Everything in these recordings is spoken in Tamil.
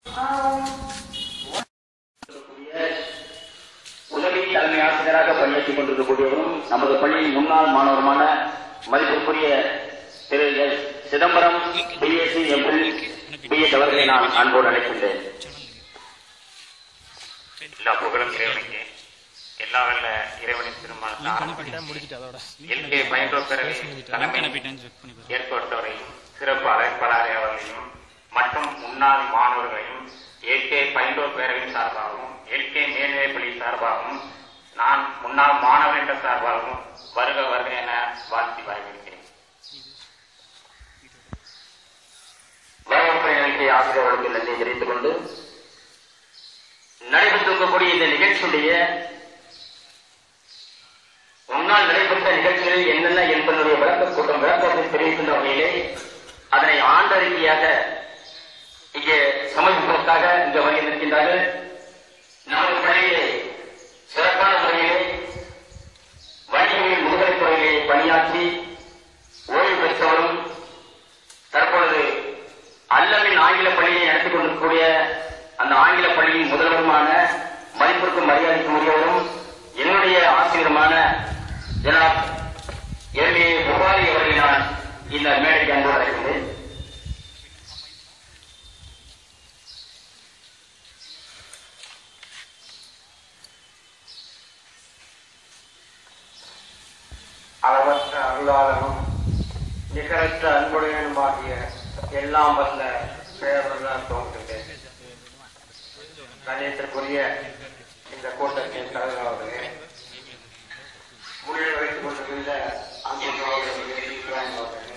உதவி தலைமை ஆசிரியராக பணியாற்றிக் கொண்டிருக்கக்கூடியவரும் நமது பள்ளியின் முன்னாள் மாணவருமான மதிப்பிற்குரிய Thiru S Chidambaram BSc MPhil BEd அவர்களை நான் அன்போடு அழைக்கின்றேன் எல்லா புகழும் இறைவனுக்கு எல்லா வல்ல இறைவனின் திருமணம் முடிச்சிட்டு அதோட எல்கே பயன்போ பிறகு தலைமை ஏற்படுத்தவரை சிறப்பு அழைப்பாளரை அவர்களையும் மற்றும் முன்னாள் மாணவர்களையும் எல்கே பயன்போ பேரவையின் சார்பாகவும் எல்கே மேல்நிலைப்பள்ளி சார்பாகவும் நான் முன்னாள் மாணவர் என்ற சார்பாகவும் வருக வருக என வாழ்த்தி வரவேற்கிறேன் வரவேற்பு நிகழ்ச்சி ஆசிரியர்களுக்கு நன்றி தெரிவித்துக் கொண்டு நடைபெற்றிருக்கக்கூடிய இந்த நிகழ்ச்சியுடைய முன்னால் நடைபெற்ற நிகழ்ச்சிகளில் என்னென்ன என்பதனுடைய விளக்க கூட்டம் விளக்கத்தை தெரிவிக்கின்ற வகையிலே அதனை ஆண்டறிக்கையாக இங்கே சமர்ப்பிப்பதற்காக இங்கு வருகை நிற்கின்றார்கள் நமது பள்ளியிலே சிறப்பான முறையிலே வணிகவியல் முதுகலைத் துறையிலே பணியாற்றி ஓய்வு பெற்றவரும் தற்பொழுது அல்லமின் ஆங்கில பள்ளியை நடத்திக் கொண்டிருக்கக்கூடிய அந்த ஆங்கில பள்ளியின் முதல்வருமான மதிப்பிற்கும் மரியாதைக்கும் உரியவரும் என்னுடைய ஆசிரியருமான ஜனாப் எம்ஏ புகாரி அவர்களை நான் இந்த மேடைக்கு அன்போடு அழைக்கின்றேன் அளவற்ற அருளாளனும் நிகரற்ற அன்புடையனுமாகிய எல்லாம் வல்ல பேரவர்களால் தோன்றுகிறேன் கணியத்திற்குரிய இந்த கூட்டத்தின் தலைவர் அவர்களே முடிவு வைத்துக் கொண்டிருக்கின்ற அன்பு சகோதரர்களே, இப்ராஹிம் அவர்களே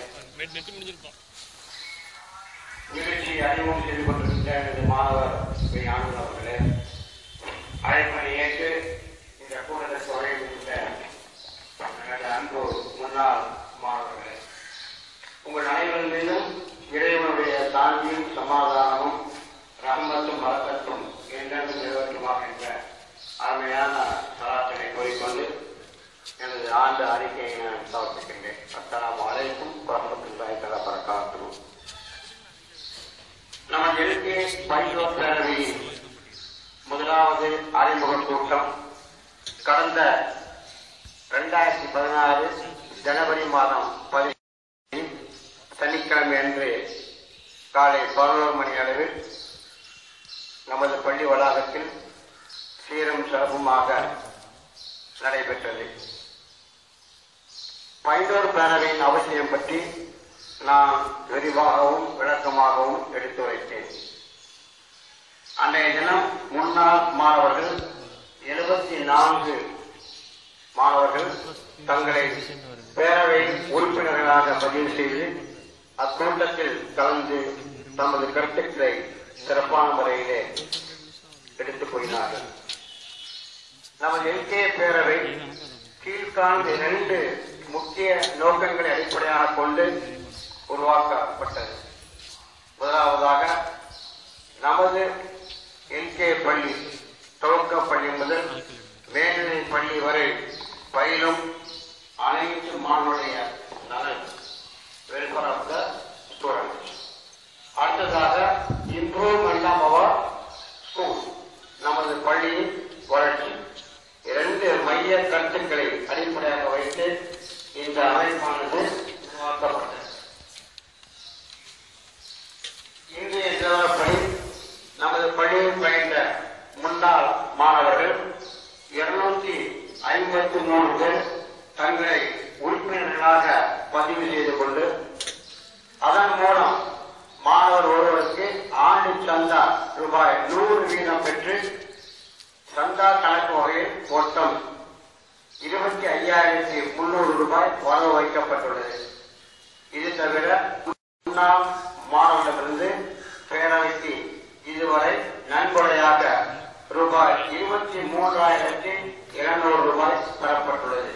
நிகழ்ச்சி அறிமுகம் செய்து கொண்டிருக்கின்ற எனது மாணவர் ஸ்ரீ ஆனந்த் அவர்களே அழைப்பை ஏற்று இந்த கூட்டத்திற்கு வருகின்ற எனது அன்பு முன்னாள் மாணவர்களே உங்கள் அனைவரின் மீதும் இறைவனுடைய தாண்டியும் சமாதானமும் ரஹமத்தும் மலக்கத்தும் என்றென்றும் நிறைவேற்றுமாக என்ற அருமையான சலாத்தினை கூறிக்கொண்டு எனது ஆண்டு அறிக்கையை நான் சமர்ப்பிக்கின்றேன் அஸ்ஸலாமு அலைக்கும் வரமத்துல்லாஹி தஆலா பரக்காத்துஹு நமது எழுக்கே பைலோ பேரவையின் முதலாவது அறிமுக கூட்டம் கடந்த ரெண்டாயிரத்தி பதினாறு ஜனவரி மாதம் பதினேழு சனிக்கிழமை அன்று காலை பதினோரு மணி அளவில் நமது பள்ளி வளாகத்தில் சீரும் சிறப்புமாக நடைபெற்றது பைந்தோர் பேரவையின் அவசியம் பற்றி நான் விரிவாகவும் விளக்கமாகவும் எடுத்துரைத்தேன் அன்றைய தினம் முன்னாள் மாணவர்கள் எழுபத்தி நான்கு மாணவர்கள் தங்களை பேரவை உறுப்பினர்களாக பதிவு செய்து அக்கூட்டத்தில் கலந்து தமது கருத்துக்களை சிறப்பான முறையிலே எடுத்துக் கூறினார்கள் நமது எல்கே பேரவை கீழ்காணும் இரண்டு முக்கிய நோக்கங்களை அடிப்படையாக கொண்டு உருவாக்கப்பட்டது முதலாவதாக நமது எல்கே பள்ளி துவக்க பள்ளி முதல் மேல்நிலை பள்ளி வரை பயிலும் அனைத்து மாணவருடைய நலன் வெல்ஃபேர் ஆஃப் த ஸ்டூடெண்ட் அடுத்ததாக இம்ப்ரூவ்மெண்ட் ஆஃப் அவர் ஸ்கூல் நமது பள்ளியின் வளர்ச்சி இரண்டு மைய கருத்துக்களை அடிப்படையாக வைத்து இந்த அமைப்பானது உருவாக்கப்பட்டது இன்றைய நிலவரப்படி நமது பள்ளியில் பயின்ற முன்னாள் மாணவர்கள் இருநூத்தி ஐம்பத்தி மூணு பேர் தங்களை உறுப்பினர்களாக பதிவு செய்து கொண்டு அதன் மூலம் மாணவர் ஒருவருக்கு ஆண்டு சந்தா ரூபாய் நூறு வீதம் பெற்று சந்தா கணக்கு வகையில் மொத்தம் இருபத்தி ஐயாயிரத்தி முன்னூறு ரூபாய் வரவு வைக்கப்பட்டுள்ளது இது தவிர முன்னாள் மாணவர்களிடமிருந்து பேரவைக்கு இதுவரை நன்கொடையாக ரூபாய் இருபத்தி மூன்றாயிரத்தி இருநூறு ரூபாய் பெறப்பட்டுள்ளது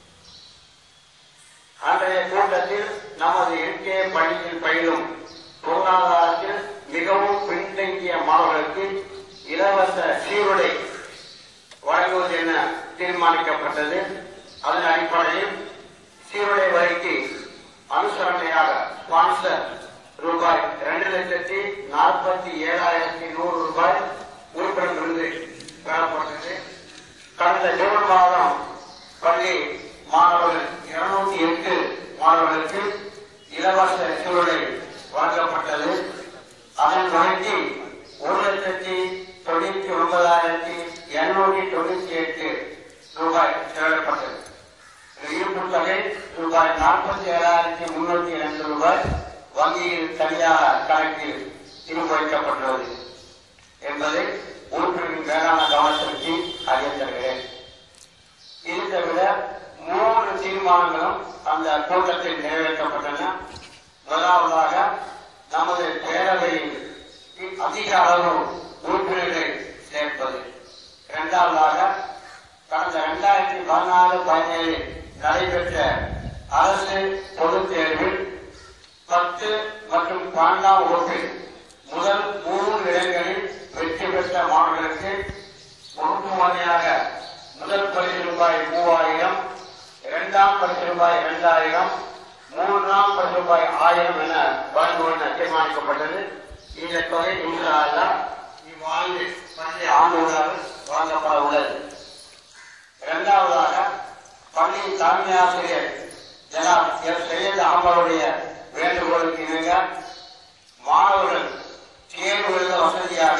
அன்றைய கூட்டத்தில் நமது எல்கே பள்ளியில் பயிலும் பொருளாதாரத்தில் மிகவும் பின்தங்கிய மாணவர்களுக்கு இலவச சீருடை வழங்குவது என தீர்மானிக்கப்பட்டது அதன் அடிப்படையில் சீருடை வரிக்கு அனுசரணையாக ஸ்பான்சர் ரூபாய் இரண்டு லட்சத்தி நாற்பத்தி ஏழாயிரத்தி நூறு ரூபாய் உறுப்பினர் விருது பெறப்பட்டது கடந்த ஜூன் மாதம் பள்ளி மாணவர்கள் இருநூத்தி எட்டு மாணவர்களுக்கு இலவச சூழலை வழங்கப்பட்டது அதன் வழங்கி ஒரு லட்சத்தி தொண்ணூத்தி ஒன்பதாயிரத்தி இருநூத்தி தொண்ணூத்தி எட்டு ரூபாய் செலவிடப்பட்டது இருப்பு தொகை ரூபாய் நாற்பத்தி ஏழாயிரத்தி முன்னூத்தி இரண்டு ரூபாய் வங்கியில் தனியாக கணக்கில் திரும்ப வைக்கப்பட்டுள்ளது என்பதை உறுப்பினரின் மேலான கவனத்திற்கு அறிய தருகிறேன் இது தவிர மூன்று தீர்மானங்களும் அந்த கூட்டத்தில் நிறைவேற்றப்பட்டன முதலாவதாக நமது பேரவையில் அதிக அளவு உறுப்பினர்களை சேர்ப்பது இரண்டாவதாக கடந்த இரண்டாயிரத்தி பதினாலு பதினேழு நடைபெற்ற அரசு பொதுத் தேர்வில் பத்து மற்றும் பன்னெண்டாம் வகுப்பில் முதல் மூன்று இடங்களில் வெற்றி பெற்ற மாணவர்களுக்கு வகுப்பு வாரியாக முதல் பரிசு ரூபாய் மூவாயிரம் இரண்டாம் பரிசு ரூபாய் இரண்டாயிரம் மூன்றாம் பரிசு ரூபாய் ஆயிரம் என வழங்குவது தீர்மானிக்கப்பட்டது இந்த தொகை இன்றால இவ்வாண்டு பள்ளி ஆண்டுகளாக வழங்கப்பட உள்ளது இரண்டாவதாக பள்ளியின் தலைமை ஆசிரியர் ஜனாப் எஸ் சையத் அகமதுடைய வேண்டுகோளுக்கு இணங்க மாணவர்கள் தேர்வு எழுத வசதியாக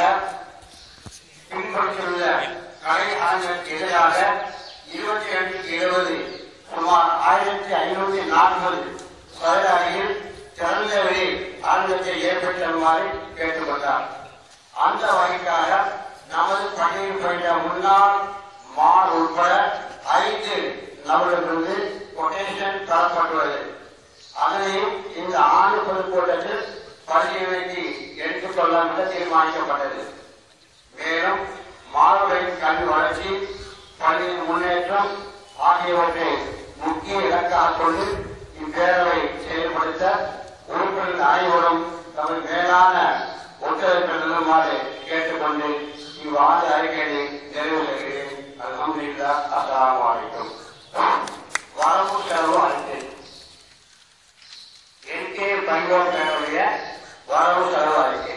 பின்பற்றியுள்ள கலை ஆய்வுக்கு எதிராக இருபத்தி ரெண்டுக்கு இருபது சுமார் ஆயிரத்தி ஐநூத்தி நாற்பது சதுர அடியில் திறந்த வெளி ஆர்வத்தை ஏற்படுத்துமாறு கேட்டுக்கொண்டார் அந்த வகைக்காக நமது பள்ளியில் பயின்ற முன்னாள் மார் உட்பட ஐந்து நபர்களிலிருந்து கொட்டேஷன் தரப்பட்டுள்ளது அதனையும் இந்த ஆண்டு பொதுக்கூட்டத்தில் பரிசீலனைக்கு எடுத்துக்கொள்ளலாம் என தீர்மானிக்கப்பட்டது மேலும் மாணவர்களின் கல்வி வளர்ச்சி பள்ளியின் முன்னேற்றம் ஆகியவற்றை முக்கிய இலக்காக கொண்டு இப்பேரவை செயல்படுத்த உறுப்பினர் அனைவரும் தமது மேலான ஒத்துழைப்பு நிறுவுமாறு கேட்டுக்கொண்டு இவ்வாண்டு அறிக்கையை நிறைவு செய்கிறேன் அல்ஹம்துலில்லா அஸ்ஸலாமு அலைக்கும் வரவு செலவு அறிக்கை என்கே பங்கோட்டனுடைய வரவு செலவு அறிக்கை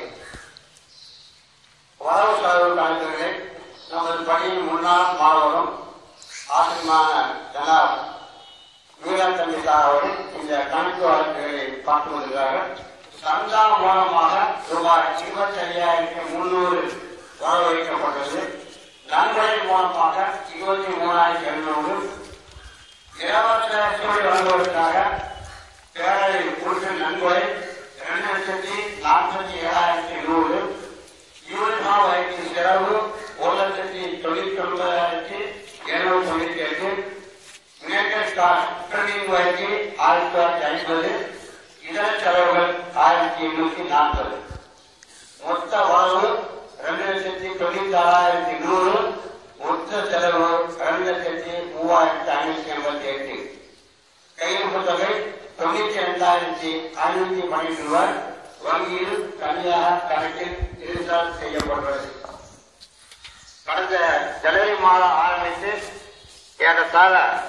வரவு செலவு கணக்குகளை நமது பள்ளியின் முன்னாள் மாணவரும் ஆசிரியமான ஜனாப் வீரத்தம்பி சார் அவர்கள் இந்த கணக்கு வழக்குகளை பார்த்து வருகிறார்கள் சந்தா மூலமாக ரூபாய் இருபத்தி ஐயாயிரத்தி முன்னூறு வரவழைக்கப்பட்டது நன்கொடை மூலமாக இருபத்தி மூணாயிரத்தி எழுநூறு இலவச சூழல் வழங்குவதற்காக பேரவை உறுப்பினர் நன்கொடை இரண்டு லட்சத்தி நாற்பத்தி ஏழாயிரத்தி நூறு யூனிஃபார்ம் வகைக்கு செலவு ஒரு லட்சத்தி தொண்ணூத்தி ஒன்பதாயிரத்தி எழுநூத்தி தொண்ணூத்தி எட்டு மேக்கர் காஸ்ட் ட்ரெயினிங் வகைக்கு ஆயிரத்தி தொள்ளாயிரத்தி ஐம்பது இதர செலவுகள் ஆயிரத்தி எண்ணூத்தி நாற்பது மொத்த வரவு ரெண்டு லட்சத்தி தொண்ணூத்தி ஆறாயிரத்தி நூறு மொத்த செலவு ரெண்டு லட்சத்தி மூவாயிரத்தி ஐநூத்தி எண்பத்தி எட்டு கையிருப்பு தொகை தொண்ணூத்தி ரெண்டாயிரத்தி ஐநூத்தி பன்னெண்டு ரூபாய் வங்கியில் தனியாக கணக்கில் இருசால் செய்யப்படுகிறது கடந்த ஜனவரி மாதம் ஆரம்பித்து ஏறத்தாழ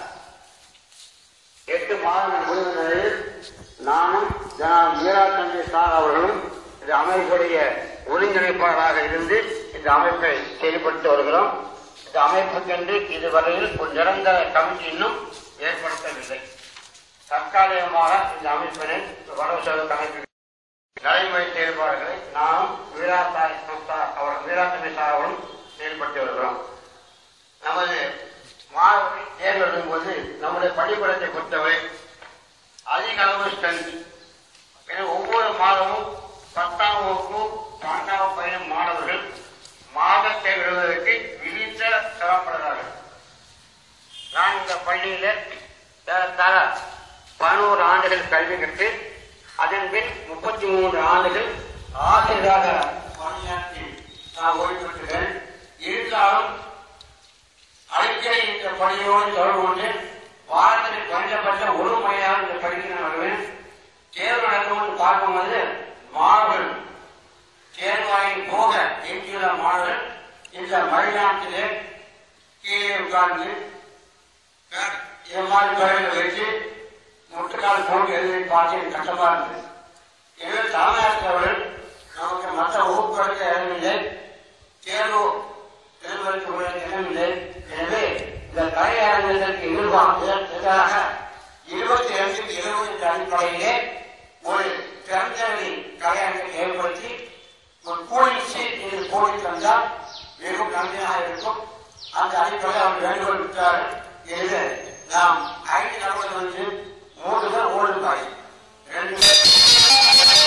எட்டு மாதங்கள் முடிவு நிலையில் நானும் ஜனாப் மீரா தம்பி சார் அவர்களும் இந்த அமைப்புடைய ஒருங்கிணைப்பாளராக இருந்து இந்த அமைப்பை செயல்படுத்தி வருகிறோம் இந்த அமைப்புக்கென்று இதுவரையில் ஒரு நிரந்தர கமிட்டி இன்னும் ஏற்படுத்தவில்லை தற்காலிகமாக இந்த அமைப்பினை வரவு செலவு கணக்கு நடைமுறை செயல்பாடுகளை நானும் வீராத்தாய் சம்ஸ்தா அவர் வீராத்தமி சார் அவர்களும் செயல்படுத்தி வருகிறோம் நமது மாணவர்கள் தேர்வு எழுதும்போது நம்முடைய பள்ளிக்கூடத்தை பொறுத்தவரை அதிக அளவு ஸ்ட்ரென்த் எனவே ஒவ்வொரு மாதமும் பத்தாம் வகுப்பு பன்னெண்டாம் பயிலும் மாணவர்கள் மாத தேர்வு எழுதுவதற்கு விழித்த சிரமப்படுகிறார்கள் நான் இந்த பள்ளியில ஏறத்தாழ பதினோரு ஆண்டுகள் கல்வி கற்று அதன் பின் முப்பத்தி மூன்று ஆண்டுகள் ஆசிரியராக பணியாற்றி நான் ஓய்வு பெற்றுகிறேன் இருந்தாலும் அடிக்கடி இந்த பணியோடு தொடர்பு கொண்டு வாரத்தில் குறைந்தபட்ச ஒரு முறையாக இந்த பணிக்கு நான் வருவேன் தேர்வு நடக்கும்னு பார்க்கும்போது மாணவர்கள் தேர்வாயின் போக எஞ்சியுள்ள மாணவர்கள் இந்த மைதானத்திலே கீழே உட்கார்ந்து இது மாதிரி தொழிலை வச்சு முட்டுக்கால் போட்டு எழுதி பார்த்து எனக்கு கஷ்டமா இருந்தது எனவே தலைமையாசிரியர் அவர்கள் நமக்கு மற்ற வகுப்பு எடுக்க இடமில்லை தேர்வு தேர்ந்தெடுக்க இடமில்லை எனவே இந்த கலையரங்கத்திற்கு எதிர்பார்ப்பு எதிராக இருபத்தி ரெண்டுக்கு இருபது என்ற அடிப்படையிலே ஒரு திறந்தவெளி கலையரங்கத்தை ஏற்படுத்தி ஒரு கூலிங் சீட் என்று போடி தந்தால் மிகவும் நன்மையாக இருக்கும் அந்த அடிப்படையில் அவர் வேண்டுகோள் விட்டார்கள் எனவே நாம் ஐந்து நபர்கள் வந்து மூன்று பேர் ஓல்டு பாய் ரெண்டு பேர்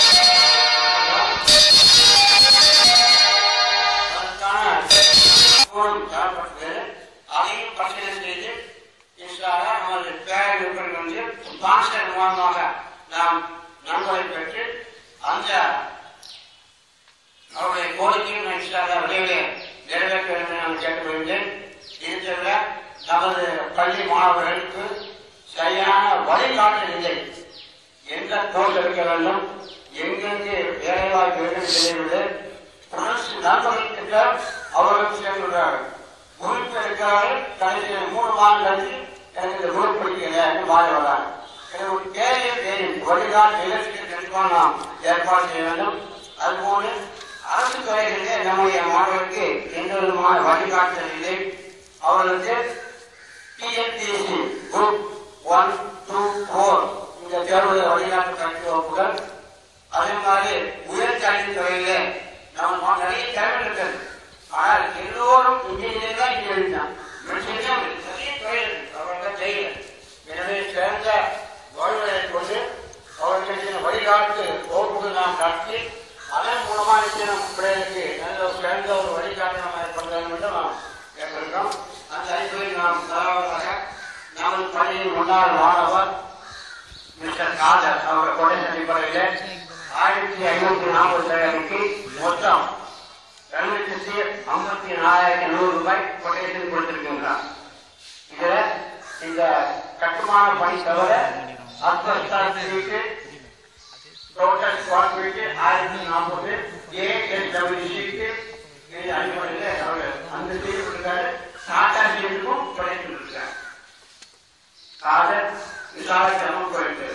அதற்கான தரப்பட்டது அதையும் பரிசீலனை செய்து இன்ஷால்லா நமது பேரவைகள் வந்து ஸ்பான்சர் மூலமாக நாம் நன்கொடை பெற்று அந்த அவருடைய கோரிக்கையும் நான் இன்ஷால்லா விரைவில் நிறைவேற்ற வேண்டும் என நான் கேட்டுக்கொள்கிறேன் இது தவிர நமது பள்ளி மாணவர்களுக்கு சரியான வழிகாட்டல் இல்லை எந்த கோர்ஸ் எடுக்க வேண்டும் எங்கெங்கே வேலைவாய்ப்பு வேண்டும் தெரியவில்லை அரசு நண்பர்களுக்கு அவர்கள் சேர்ந்துள்ளார்கள் குரூப் எடுக்கிறார்கள் கடைசி மூணு மாதம் கழிச்சு எனக்கு இந்த குரூப் பிடிக்கல என்று மாறி வர்றாங்க எனக்கு ஒரு கேள்வி தெரியும் வழிகாட்டு நிகழ்ச்சிக்கு கண்டிப்பாக நாம் ஏற்பாடு செய்ய வேண்டும் அதுபோல அரசு துறைகளிலே நம்முடைய மாணவர்களுக்கு எந்த விதமான வழிகாட்டுதல் இல்லை அவர்களுக்கு TNPSC group one two four இந்த தேர்வு வழிகாட்டு கல்வி வகுப்புகள் அதே மாதிரி உயர்கல்வி துறையிலே நம்ம நிறைய திறமை இருக்கிறது ஆனால் எல்லோரும் இன்ஜினியர் தான் இன்ஜினியரிங் தான் மெடிசன் தான் நிறைய துறை இருக்கு அவர்கள் செய்யல எனவே சிறந்த வாழ்வுகளை கொண்டு அவர்களுக்கு சில வழிகாட்டு வகுப்புகள் நாம் நடத்தி அதன் மூலமா நிச்சயம் பிள்ளைகளுக்கு நல்ல ஒரு சிறந்த ஒரு வழிகாட்டு நம்ம ஏற்படுத்த வேண்டும் என்று நாம் கேட்டிருக்கிறோம் அந்த அடிப்படையில் நாம் முதலாவதாக நமது பள்ளியின் முன்னாள் மாணவர் மிஸ்டர் காதர் அவர் கொடை அடிப்படையில் ஆயிரத்தி ஐநூத்தி நாற்பது ரூபாய்க்கு மொத்தம் ரெண்டு லட்சத்தி ஐம்பத்தி நாலாயிரத்தி நூறு ரூபாய் கொட்டேஷன் கொடுத்திருக்கின்றார் இதுல இந்த கட்டுமான பணி தவிர அஸ்பஸ்டாக்கு டோட்டல் ஸ்குவாட் வீட்டு ஆயிரத்தி நாற்பது ஏஎஸ்டபிள்யூசிக்கு இது அடிப்படையில் அவர் அந்த சீட்டு கொடுத்தாரு டாடா சீட்டுக்கும் கொட்டேஷன் கொடுத்தாரு காதர் விசால கிரமம் போயிட்டு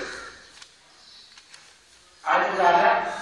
அடுத்ததாக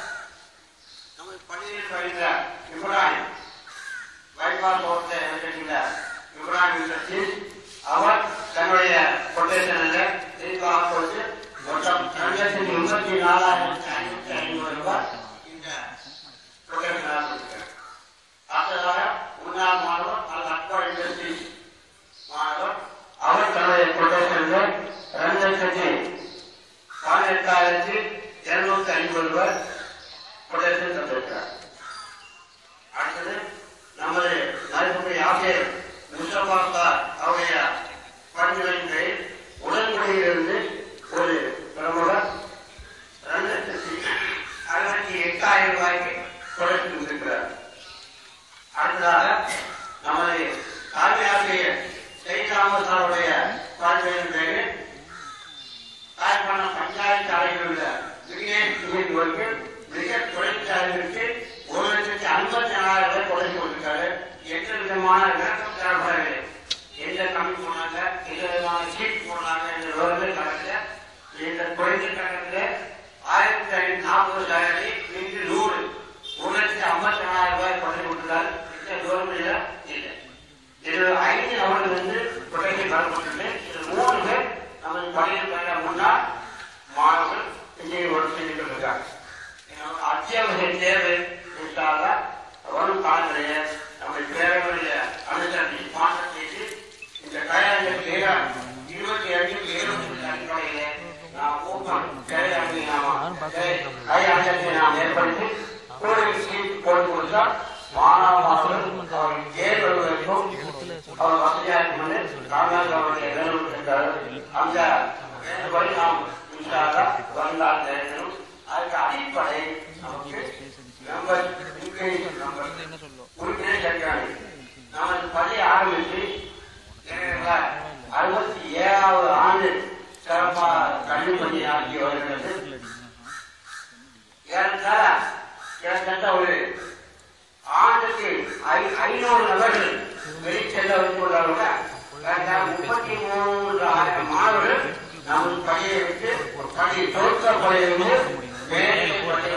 நமது பள்ளியில் பயின்ற இப்ராஹிம் பைபாஸ் ரோட்டை இருக்கின்ற இப்ராஹிம் சத்தீஷ் அவர் தன்னுடைய கொட்டேஷனில் தெளிவாக கொடுத்து மொத்தம் ரெண்டு லட்சத்தி எண்பத்தி நாலாயிரத்தி ஐநூத்தி ஐநூறு ரூபாய் இந்த கொட்டேஷனாக கொடுத்தார் அடுத்ததாக முன்னாள் மாணவர் அது அக்பர் இண்டஸ்ட்ரீஸ் மாணவர் அவர் தன்னுடைய கொட்டேஷனில் ரெண்டு லட்சத்தி பதினெட்டாயிரத்தி இருநூத்தி ஐம்பது ரூபாய் கொட்டேஷன் தந்திருக்கிறார் அடுத்தது நமது மதிப்புடைய ஆசிரியர் முஸ்தபா சார் அவருடைய பணிகளின் பெயர் உடன்குடியிலிருந்து ஒரு பிரமுகர் ரெண்டு லட்சத்தி அறுபத்தி எட்டாயிரம் ரூபாய்க்கு கொடேஷன் தந்திருக்கிறார் அடுத்ததாக நமது தலைமை ஆசிரியர் ஜெய்ராம சாருடைய பணிகளின் பெயர் தாய்ப்பாளம் பஞ்சாயத்து அறையில் உள்ள விக்னேஷ் இயக்குவருக்கு மிக தொழிற்சாலைகளுக்கு ஒரு லட்சத்தி ஐம்பத்தி நாலாயிரம் ரூபாய் கொடை கொடுத்திருக்காரு எந்த விதமான விளக்கம் தரப்படவில்லை எந்த கம்மி போனாங்க எந்த விதமான சீட் போனாங்க என்ற விவரங்கள் தரல இந்த குறைந்த கட்டணத்தில் ஆயிரத்தி ஐநூத்தி நாற்பது சாயரை இன்று நூறு ஒரு லட்சத்தி ஐம்பத்தி நாலாயிரம் ரூபாய் கொடை கொடுத்திருக்காரு எந்த விவரமும் இல்லை இல்லை இது ஐந்து நபர்கள் வந்து கொடைக்கு வரப்பட்டது இது மூணு பேர் நமது பள்ளியில் பயில முன்னாள் மாணவர்கள் இங்கே ஒரு செஞ்சு கொண்டிருக்காங்க நமக்கு அத்தியாவசிய தேவை இருந்தால வரும் காலத்திலேயே நம்ம தேவையுடைய அனுசரணை மாற்றம் செய்து இந்த கையாளர்களுக்கு இருபத்தி ஏழு இருபத்தி அடிப்படையிலே நாம் ஊக்கம் கையாளர்களை நாம் கையாளர்களை நாம் ஏற்படுத்தி கூடுதல் சீட் போட்டு கொடுத்தால் மாணவ மாணவர்கள் அவர்கள் ஏற்படுவதற்கும் அவர் வசதியாக இருக்கும் என்று ராமநாதன் அவருடைய வேலூர் சென்றார் அந்த வழி நாம் இன்ஷால்லா வரலாறு இருக்கணும் அதுக்கு அடிப்படை நமக்கு நம்பர் இன்க்ரீஸ் நம்பர் உறுப்பினர் சேர்க்கிறாங்க நமது பள்ளி ஆரம்பித்து அறுபத்தி ஏழாவது ஆண்டு சிறப்பாக கல்வி பள்ளி ஆக்கி வருகிறது ஏறத்தாழ கிட்டத்தட்ட ஒரு ஆண்டுக்கு ஐ- ஐநூறு நபர்கள் வெளிச்செல்ல வந்துள்ளார்கள் முப்பத்தி மூன்று ஆயிரம் மாணவர்கள் நமது பள்ளியை விட்டு பள்ளி தொழிற்சாலை பள்ளியிலிருந்து வேலை பள்ளியை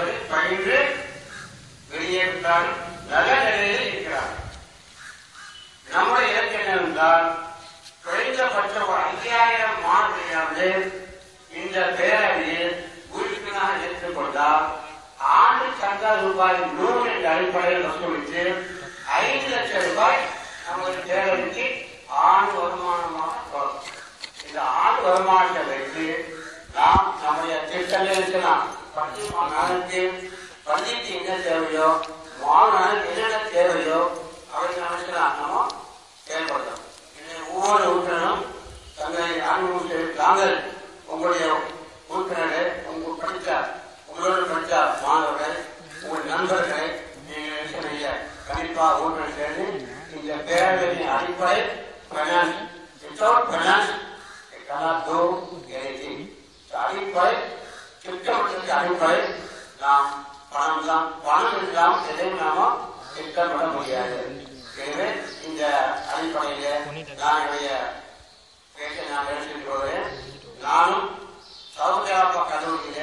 என்றாலும் நல்ல நிலையில் இருக்கிறார்கள் நம்முடைய இலக்கு என்னவென்றால் குறைந்தபட்சம் ஒரு ஐயாயிரம் மாணவர்களாவது இந்த பேரவையில் உறுப்பினராக எடுத்துக் கொண்டால் ஆண்டு சந்தா ரூபாய் நூறு என்ற அடிப்படையில் வசூலித்து ஐந்து லட்சம் ரூபாய் நமது பேரவைக்கு ஆண்டு வருமானமாக வரும் இந்த ஆண்டு வருமானத்தை வைத்து நாம் நம்முடைய திட்டங்கள் இருக்கலாம் பள்ளி மாணவனுக்கு பள்ளிக்கு என்ன தேவையோ மாணவனுக்கு என்னென்ன தேவையோ அவருக்கு நினைக்கலாம் நம்ம செயல்படுத்தணும் இதை ஒவ்வொரு உறுப்பினரும் தங்களை அனுபவித்து நாங்கள் உங்களுடைய உறுப்பினர்கள் உங்க படித்த உங்களோடு படித்த மாணவர்கள் உங்கள் நண்பர்களை நீங்கள் செய்ய கண்டிப்பாக உறுப்பினர் சேர்ந்து இந்த பேரவையின் அடிப்படை finance, without finance, it cannot do anything. So, அடிப்படை திட்டமிட்டது அடிப்படை நாம் பணம் தான் பணம் இல்லாமல் எதையும் நாம திட்டமிட முடியாது எனவே இந்த அடிப்படையில நான் என்னுடைய பேச்சை நான் எடுத்துட்டு வருவேன் நானும் சௌதராப்பா கல்லூரியில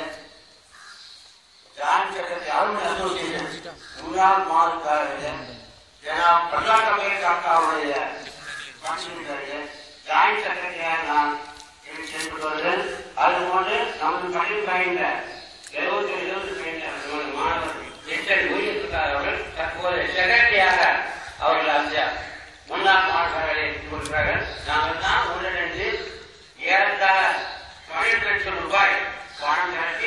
ஜாயின் செக்ரட்டரி அருண் அசோசியேஷன் முன்னாள் மாநில ஏன்னா பிரகாஷ் அம்பேத்கர் அவருடைய பணியினுடைய ஜாயின் செக்ரட்டரியாக நான் இருந்து செயல்பட்டு வருகிறேன் அதுபோன்று நமது பள்ளி பயின்ற எழுபத்தி எழுபது பயின்ற நமது மாணவர்கள் எட்டடி ஊழியத்துக்கார் அவர்கள் தற்போது செக்ரட்டரியாக அவர்கள் அந்த முன்னாள் மாணவர்களை கொடுக்கிறார்கள் நாங்கள் தான் உள்ளிணைந்து ஏறத்தாழ பன்னெண்டு லட்சம் ரூபாய் பணம் திரட்டி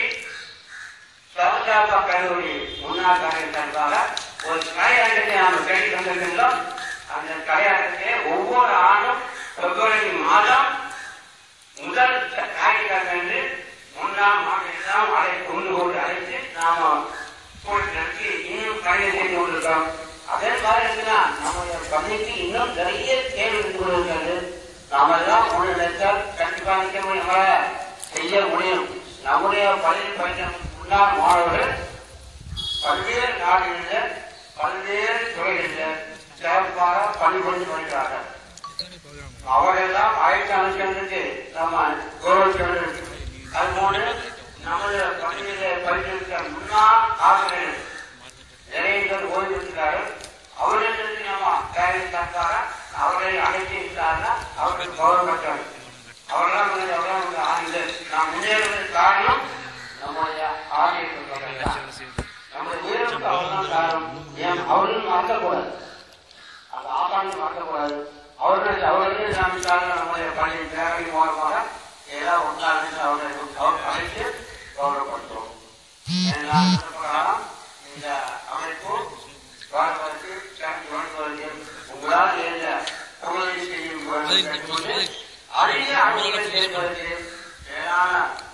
சவுதாபா கல்லூரி முன்னாள் காரியத்திற்காக ஒரு கலையரங்கத்தை நாம் தேடி கொண்டிருக்கின்றோம் அந்த கலையரங்கத்தை ஒவ்வொரு ஆண்டும் பிப்ரவரி மாதம் முதல் ஞாயிற்றுக்கிழமை முன்னாள் மாநிலம் அழைத்து ஒன்று கொண்டு அழைத்து நாம ஸ்கூல் நடத்தி இன்னும் கலையை செய்து கொண்டிருக்கிறோம் அதே மாதிரி இருக்குன்னா நம்முடைய பள்ளிக்கு இன்னும் நிறைய தேவை இருந்து கொண்டிருக்கிறது நாம எல்லாம் ஒன்று நினைத்தால் கண்டிப்பாக நிற்க முடியும் நம்மளால செய்ய முடியும் நம்முடைய பள்ளியில் பயின்ற முன்னாள் மாணவர்கள் பல்வேறு நாடுகளில் பல்வேறு துறைகளில் சிறப்பாக பணிபுரிந்து வருகிறார்கள் அவரெல்லாம் ஆயிரத்தி அனுசரித்து நம்ம கௌரவிக்கிறது அதுபோல நமது பள்ளியில பயிற்சித்த முன்னாள் ஆசிரியர்கள் நிறைய பேர் ஓய்வு இருக்கிறார்கள் அவர்களுக்கு நம்ம தேவைக்காக அவர்களை அழைத்து இருக்கிறார்கள் அவர்கள் கௌரவப்பட்டார்கள் அவரெல்லாம் வந்து அவரெல்லாம் வந்து ஆண்டு நாம் முன்னேறுவதற்கு காரணம் நம்முடைய ஆசிரியர்கள் தான். நம்முடைய உயர்வுக்கு அவர்தான் காரணம் ஏன் அவர்களும் மறக்கக்கூடாது அந்த ஆசாமி மறக்கக்கூடாது அவர்கள் அவர்கள் நாம் காரணம் நம்முடைய பள்ளி தேவை மூலமாக எல்லாம் ஒன்றாக அவர்களை அவர் அழைத்து கௌரவப்படுத்துவோம் ஏன்னா, இந்த பிரகாரம் இந்த அமைப்பு வாழ்வதற்கு சாட்சி வாழ்வதற்கு உங்களால் எழுத உதவி செய்யும் அரிய அணுகுமுறை செய்வதற்கு மேலான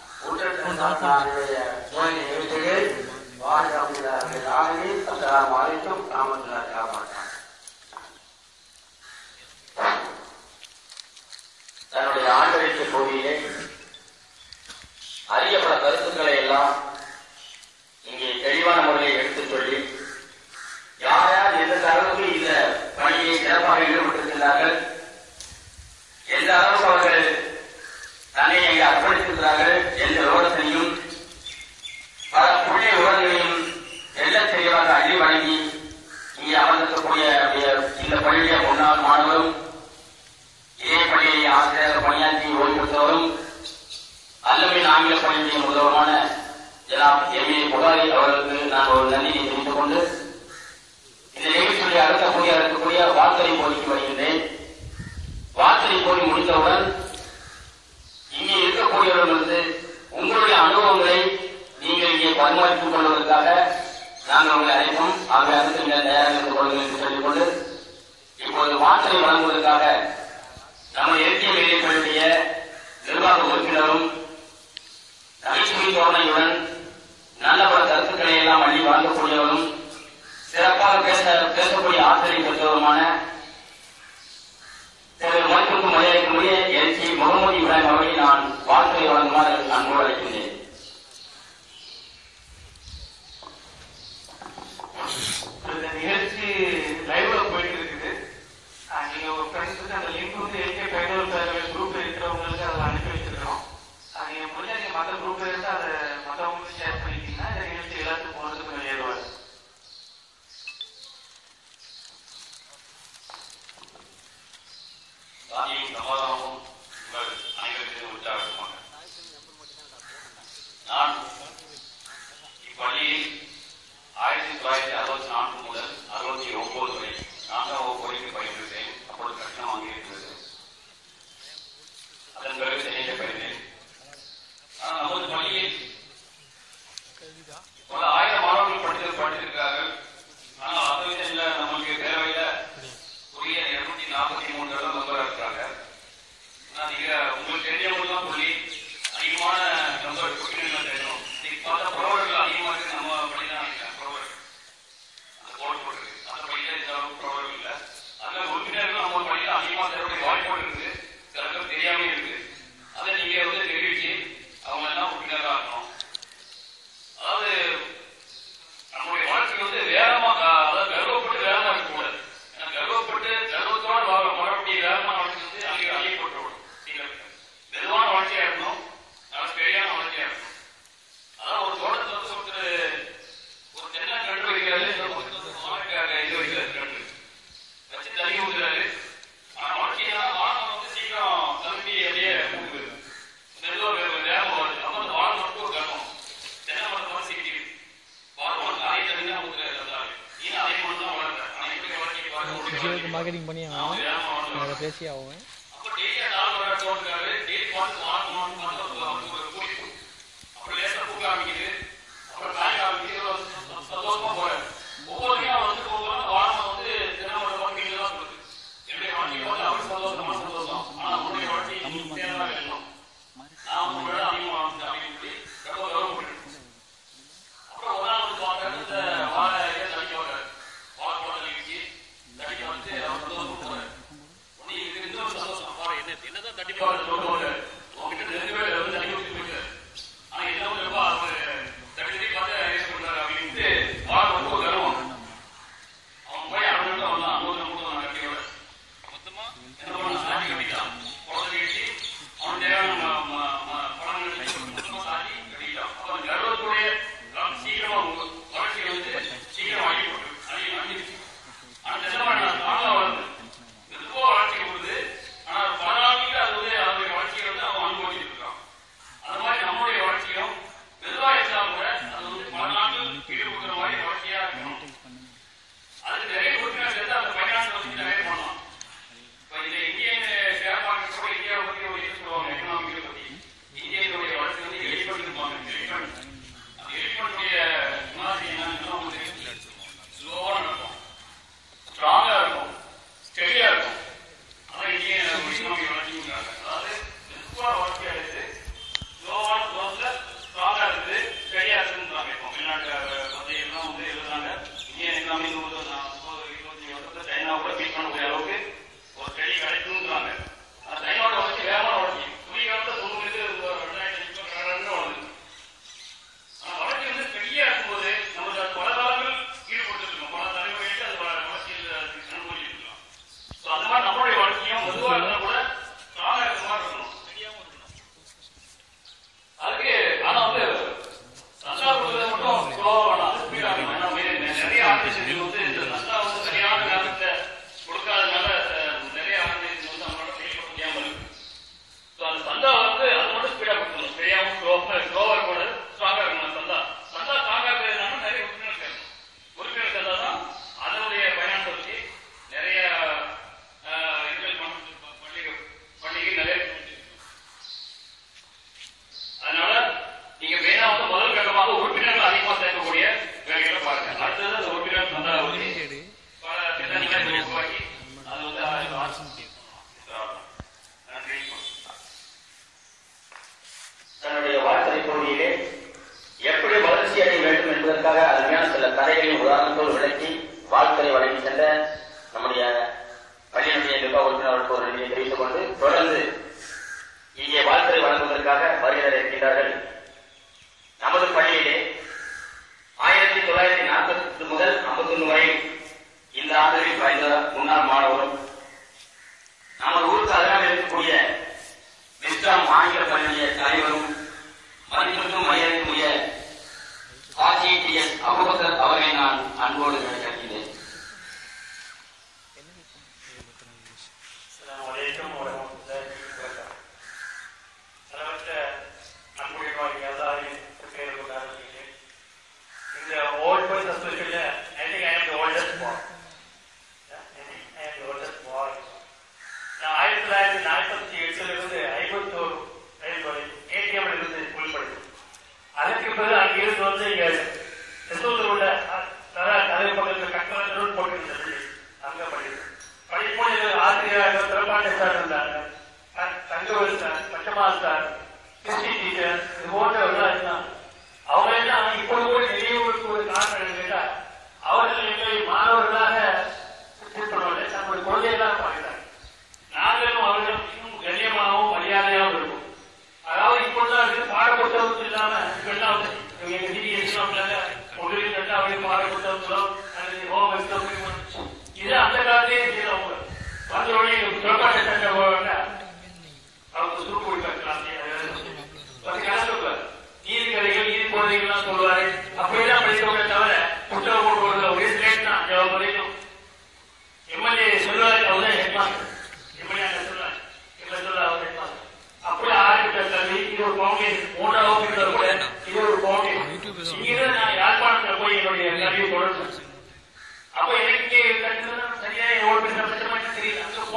ஊட்டச்சத்து நோயை எழுதுகிறேன் வாழ்க அமைந்தார்கள் ஆகவே அஸ்ஸலாமு அலைக்கும் ராமத்துல்லாஹி வபரகாத்துஹு தன்னுடைய ஆண்டறிக்கை பகுதியிலே அரிய பல கருத்துக்களை எல்லாம் இங்கே தெளிவான முறையில் எடுத்துச் சொல்லி யார் யார் எந்த அளவுக்கு இந்த பணியை சிறப்பாக ஈடுபட்டிருக்கிறார்கள் எந்த அளவுக்கு அவர்கள் தன்னை அங்கே அர்ப்பணித்திருக்கிறார்கள் எந்த விவரத்தையும் பல புண்ணிய விவரங்களையும் எல்ல தெளிவாக அள்ளி வழங்கி இங்கே அமர்ந்திருக்கக்கூடிய நம்முடைய இந்த பள்ளிய முன்னாள் மாணவரும் இதே பள்ளியை ஆசிரியர் பணியாற்றி ஓய்வு பெற்றவரும் அல்லமின் ஆங்கில பள்ளியின் முதல்வருமான ஜனாப் எம் ஏ புகாரி அவர்களுக்கு நான் ஒரு நன்றியை தெரிவித்துக் கொண்டு இந்த நிகழ்ச்சியை அடுத்தக்கூடிய இருக்கக்கூடிய வார்த்தை போட்டிக்கு வருகின்றேன் வார்த்தை போட்டி முடித்தவுடன் இங்கே இருக்கக்கூடியவர்களுக்கு உங்களுடைய அனுபவங்களை நீங்கள் இங்கே பரிமாறித்துக் கொள்வதற்காக நாங்கள் உங்களை அழைப்போம் ஆக அதுக்கு நீங்கள் தயாராக இருந்து கொள்ளுங்கள் என்று சொல்லிக்கொண்டு இப்போது வார்த்தை வழங்குவதற்காக நம்ம இலக்கிய வேலைகளுடைய நிர்வாக உறுப்பினரும் நகைச்சுவை தோரணையுடன் நல்ல பல கருத்துக்களை எல்லாம் அள்ளி வழங்கக்கூடியவரும் சிறப்பாக பேச பேசக்கூடிய ஆசிரியர் பெற்றவருமான திரு மதிப்புக்கு மரியாதைக்குரிய எல்சி முகமது இப்ராஹிம் அவர்களை நான் வாழ்த்துறை வழங்குமாறு அன்போடு அழைக்கின்றேன் இந்த நிகழ்ச்சி லைவ்ல போயிட்டு இருக்குது ஆஹ் நீங்க உங்க ஃப்ரெண்ட்ஸுக்கு அந்த லிங்க் வந்து எல்கே பயனுள்ள பேரவை குரூப்ல இருக்கிறவங்களுக்கு அதை அனுப்பி வச்சிருக்கிறோம் ஆஹ் நீங்க முடிஞ்சா நீங்க மற்ற குரூப்ல இருந்து அதை மற்றவங்களுக்கு ஷேர் பண்ணிட்டீங்கன்னா இந்த நிகழ்ச்சி எல்லாத்துக்கும் போறதுக்கு கொஞ்சம் ஏதுவா இருக்கும் ஜியோக்கு மார்க்கெட்டிங் பண்ணி ஆகணும் அதை பேசி ஆகும் அப்போ டெய்லி அந்த ஆள் வர தோணுக்காரு டெய்லி பார்த்து வாங்க வாங்க பார்த்து அவருக்கு ஒரு கூலி அப்புறம் லேசாக பூக்க ஆரம்பிக்குது அப்புறம் காய் ஆரம்பிக்குது ஒரு சந்தோஷ- சந்தோஷமா போறாரு ஒவ்வொருத்தையும் அவர் வந்து போகும்போது வானம் வந்து தினமோட வாழ்க்கையில தான் சொல்லுது என்னுடைய வாழ்க்கையில வந்து அவர் சந்தோஷமான சந்தோஷம் ஆனா உன்னுடைய வாழ்க்கை தேவைதான் வேணும் நான் உங்களை விட அதிகமாக வந்து அப்படின்னு சொல்லி ரொம்ப கௌரவப்பட்டு அப்புறம் ஒரு நாள் வந்து வாங்க இந்த வாழை இலையை தடிக்க வர்றாரு வாழை போட தடிச்சு தடிக்க வந்து அவர் சந்தோஷமா போறாரு நீ இது இன்னொரு சந்தோஷம் பாரு என்ன என்னதான் தட்டி பாரு சொல்லுவாங்க உங்ககிட்ட ரெண்டு பேர் வந்து தண்ணி ஊற்றி போயிட்டாரு ஆனா என்ன ஒரு அவர் தட்டி தட்டி பார்த்து ரேஸ் பண்றாரு அப்படின்ட்டு வாழ் வந்து ஒரு கர்வம் அவன் போய் அவன் வந்தான் நூறு நூறு கட்டியோட மொத்தமா என்ன பண்ண சாதி கட்டிட்டான் குழந்தை கட்டி அவன் தேவையான ம- ம- ம- பணங்கள் வச்சு மொத்தமா சாதி கட்டிட்டான் அப்ப அந்த கர்வத்துடைய சீக்கிரமா வளர்ச்சி வந்து சீக்கிரம் அழகி போட்டு அழகி அழிஞ்சிருச்சு அந்த என்ன பண்ண தாங்க வளர்ந்து மெதுவா வளர்ச்சி கொடுத்து ஆனா பல நாளைக்கு அது வந்து அதனுடைய வளர்ச்சியை வந்து அவன் அனுபவிச்சுட்டு இருக்கான் அந்த மாதிரி நம்முடைய வளர்ச்சியும் மெதுவா இருந்தாலும் கூட அது வந்து பல நாட்கள் ஈடுபடுற மாதிரி வளர்ச்சியா இருக்கணும் அதுக்கு நிறைய உறுப்பினர் சேர்த்து அந்த ஃபைனான்ஸ் வச்சு நிறைய பண்ணலாம் இப்போ இந்த இந்தியன் ஷேர் மார்க்கெட் கூட இந்தியாவை பத்தி ஒரு இது சொல்லுவாங்க எக்கனாமிக்கை பத்தி இந்தியனுடைய வளர்ச்சி வந்து எலிபெண்ட் இருப்பாங்க எலிபெண்ட் அந்த எலிபெண்ட்டுடைய மாதிரி என்னன்னா உங்களுக்கு ஸ்லோவா நடக்கும் ஸ்ட்ராங்கா இருக்கும் ஸ்டெடியா இருக்கும் அதான் இந்திய எக்கனாமி வளர்ச்சிங்கிறாங்க அதாவது மெதுவா வளர்ச்சி அடைந்து ஸ்லோவான க்ரோத்ல ஸ்ட்ராங்கா இருக்குது ஸ்டெடியா இருக்குன்றாங்க இப்போ வெளிநாட்டு பத்திரிகைலாம் வந்து எழுதுறாங்க இந்தியன் எக்கனாமி வந்து நான் முப்பது, இருபத்தி வருஷத்துல சைனா கூட பீட் பண்ணக்கூடிய அளவுக்கு ஒரு ஸ்டெடி கிடைக்கும்ன்றாங்க அந்த சைனாவோட வளர்ச்சி வேகமான வளர்ச்சி துணி காலத்துல தொண்ணூறு ரெண்டாயிரத்தி அஞ்சு கடன்னு வளர்ந்து ஆனா வளர்ச்சி வந்து பெரிய இருக்கும்போது நமக்கு அது பல காலங்கள் ஈடுபட்டு இருக்கோம் பல தலைமுறைகளுக்கு அது வள- வளர்ச்சியில் அனுபவிச்சுட்டு இருக்கோம் So, அந்த மாதிரி நம்மளுடைய வாழ்க்கையும் மெதுவா இருந்தா கூட ஸ்ட்ராங்கா இருக்கிற மாதிரி இருக்கணும் சரியாவும் இருக்கணும் அதுக்கு ஆனா வந்து சந்தா கொடுக்கறது மட்டும் ஸ்லோவா வேணாம் ஸ்பீடா வேணும் ஏன்னா மே- மே- நிறைய ஆர்கனைசேஷன் வந்து இந்த சந்தா வந்து சரியான நேரத்தை கொடுக்காதனால அஹ், நிறைய ஆர்கனைசேஷன் வந்து அவங்களோட செயல்பட முடியாம இருக்கு So, அந்த சந்தா வந்து அது மட்டும் ஸ்பீடா கொடுக்கணும் சரியாவும் ஸ்லோவா ஸ்லோவா இருக்கக்கூடாது ஸ்ட்ராங்கா இருக்கணும் சந்தா சந்தா ஸ்ட்ராங்கா இருக்கிறதுனால நிறைய உறுப்பினர் சேரணும் உறுப்பினர் சேர்ந்தா தான் அதனுடைய பயனாளி வச்சு நிறைய ஆஹ், இதுகள் பண்ண- பண்டிகை பண்டிகை நிறைய அதனால நீங்க மெயினா வந்து முதல் கட்டமாக உறுப்பினர்கள் அதிகமா சேர்க்கக்கூடிய வேலைகளை பாருங்க அடுத்தது அந்த உறுப்பினர் சந்தா வச்சு பல திட்டங்களை உருவாக்கி அது வந்து ஆரம்பிச்சு நன்றி தன்னுடைய வாழ்க்கை பகுதியிலே எப்படி வளர்ச்சி அடைய வேண்டும் என்பதற்காக அருமையான சில கதைகளையும் உதாரணத்தோடு விளக்கி வாழ்க்கை வழங்கி சென்ற நம்முடைய பள்ளியினுடைய நிர்வாக உறுப்பினர்களுக்கு ஒரு நன்றியை தெரிவித்துக் கொண்டு தொடர்ந்து இங்கே வாழ்க்கை வழங்குவதற்காக வருகிற இருக்கின்றார்கள் நமது பள்ளியிலே ஆயிரத்தி தொள்ளாயிரத்தி நாற்பத்தி முதல் ஐம்பத்தி ஒன்று வரை இந்த ஆண்டுகளில் பாய்ந்த முன்னாள் மாணவரும் நமது ஊருக்கு அருகாமல் இருக்கக்கூடிய விஸ்ராம் ஆங்கில பள்ளிய தலைவரும் மதிப்பிற்கும் மரியாதைக்குரிய ஆசிரியர் அபுபக்கர் அவர்களை நான் அன்போடு அழைக்கிறேன் السلام عليكم ورحمة الله وبركاته. அளவற்ற அன்புடையவாய் எல்லாரையும் பேர் கொண்டாடுகிறேன் இந்த ஓல்ட் பாய்ஸ் அசோசியேஷன்ல I think I am the oldest boy. Yeah, I think I am the oldest boy. நான் ஆயிரத்தி தொள்ளாயிரத்தி நாற்பத்தி எட்டுல இருந்து ஐம்பத்தோரு வயது வரை ஏடிஎம்ல இருந்து ஸ்கூல் படித்தேன் அதற்கு பிறகு அங்கிருந்து வந்து இங்க செந்தூர் உள்ள தலைவர் பக்கத்தில் கட்டணம் போட்டு அங்க படித்தேன் படிக்கும்போது ஆசிரியராக திறப்பாட்டை சார் இருந்தாங்க த- Thangavel sir Pachamal sir Christy teacher இது போன்றவர்கள் இருந்தாங்க அவங்க எல்லாம் இப்பொழுது கூட நினைவுகளுக்கு ஒரு காரணம் என்னன்னு கேட்டா அவர்கள் எங்களை மாணவர்களாக ட்ரீட் பண்ணவில்லை நம்முடைய குழந்தைகளாக பார்க்கிறாங்க நாங்களும் அவர்களும் இன்னும் கண்ணியமாகவும் மரியாதையாகவும் இருக்கும் அதாவது இப்பொழுது இருக்கு பாட புத்தகம் இல்லாம இப்பெல்லாம் வந்து எங்க சிபிஎஸ்சி ஒன்றில் ரெண்டாவது பாட புத்தகங்களோ அல்லது ஹோம் எக்ஸாம் இது அந்த காலத்திலே செய்யறவங்க வந்த உடனே புறப்பாட்டு சட்டை போவாங்க அவங்க சுருக்கு கொடுக்கலாம் பத்து கணக்கு நீதி கதைகள் நீதி போதைகள்லாம் சொல்லுவாரு அப்படிதான் படித்தவங்க தவிர புத்தகம் போட்டு வருது ஒரே ஸ்லேட் தான் ஜவாப் வரைக்கும் எம்எல்ஏ சொல்லுவாரு அவர்தான் ஹெட்மாஸ்டர் எம்எல்ஏ சொல்லுவாரு எம்எல்ஏ சொல்ல அவர் ஹெட்மாஸ்டர் அப்படியே ஆரம்பித்த கல்வி இது ஒரு பவுண்டேஷன் மூன்றாவது இருந்தால் கூட இது ஒரு பவுண்டேஷன் இங்கிருந்து நான் யாழ்ப்பாணத்துல போய் என்னுடைய கல்வியை தொடர்ந்து அப்ப எனக்கு கட்டுறது சரியா ஓட்டு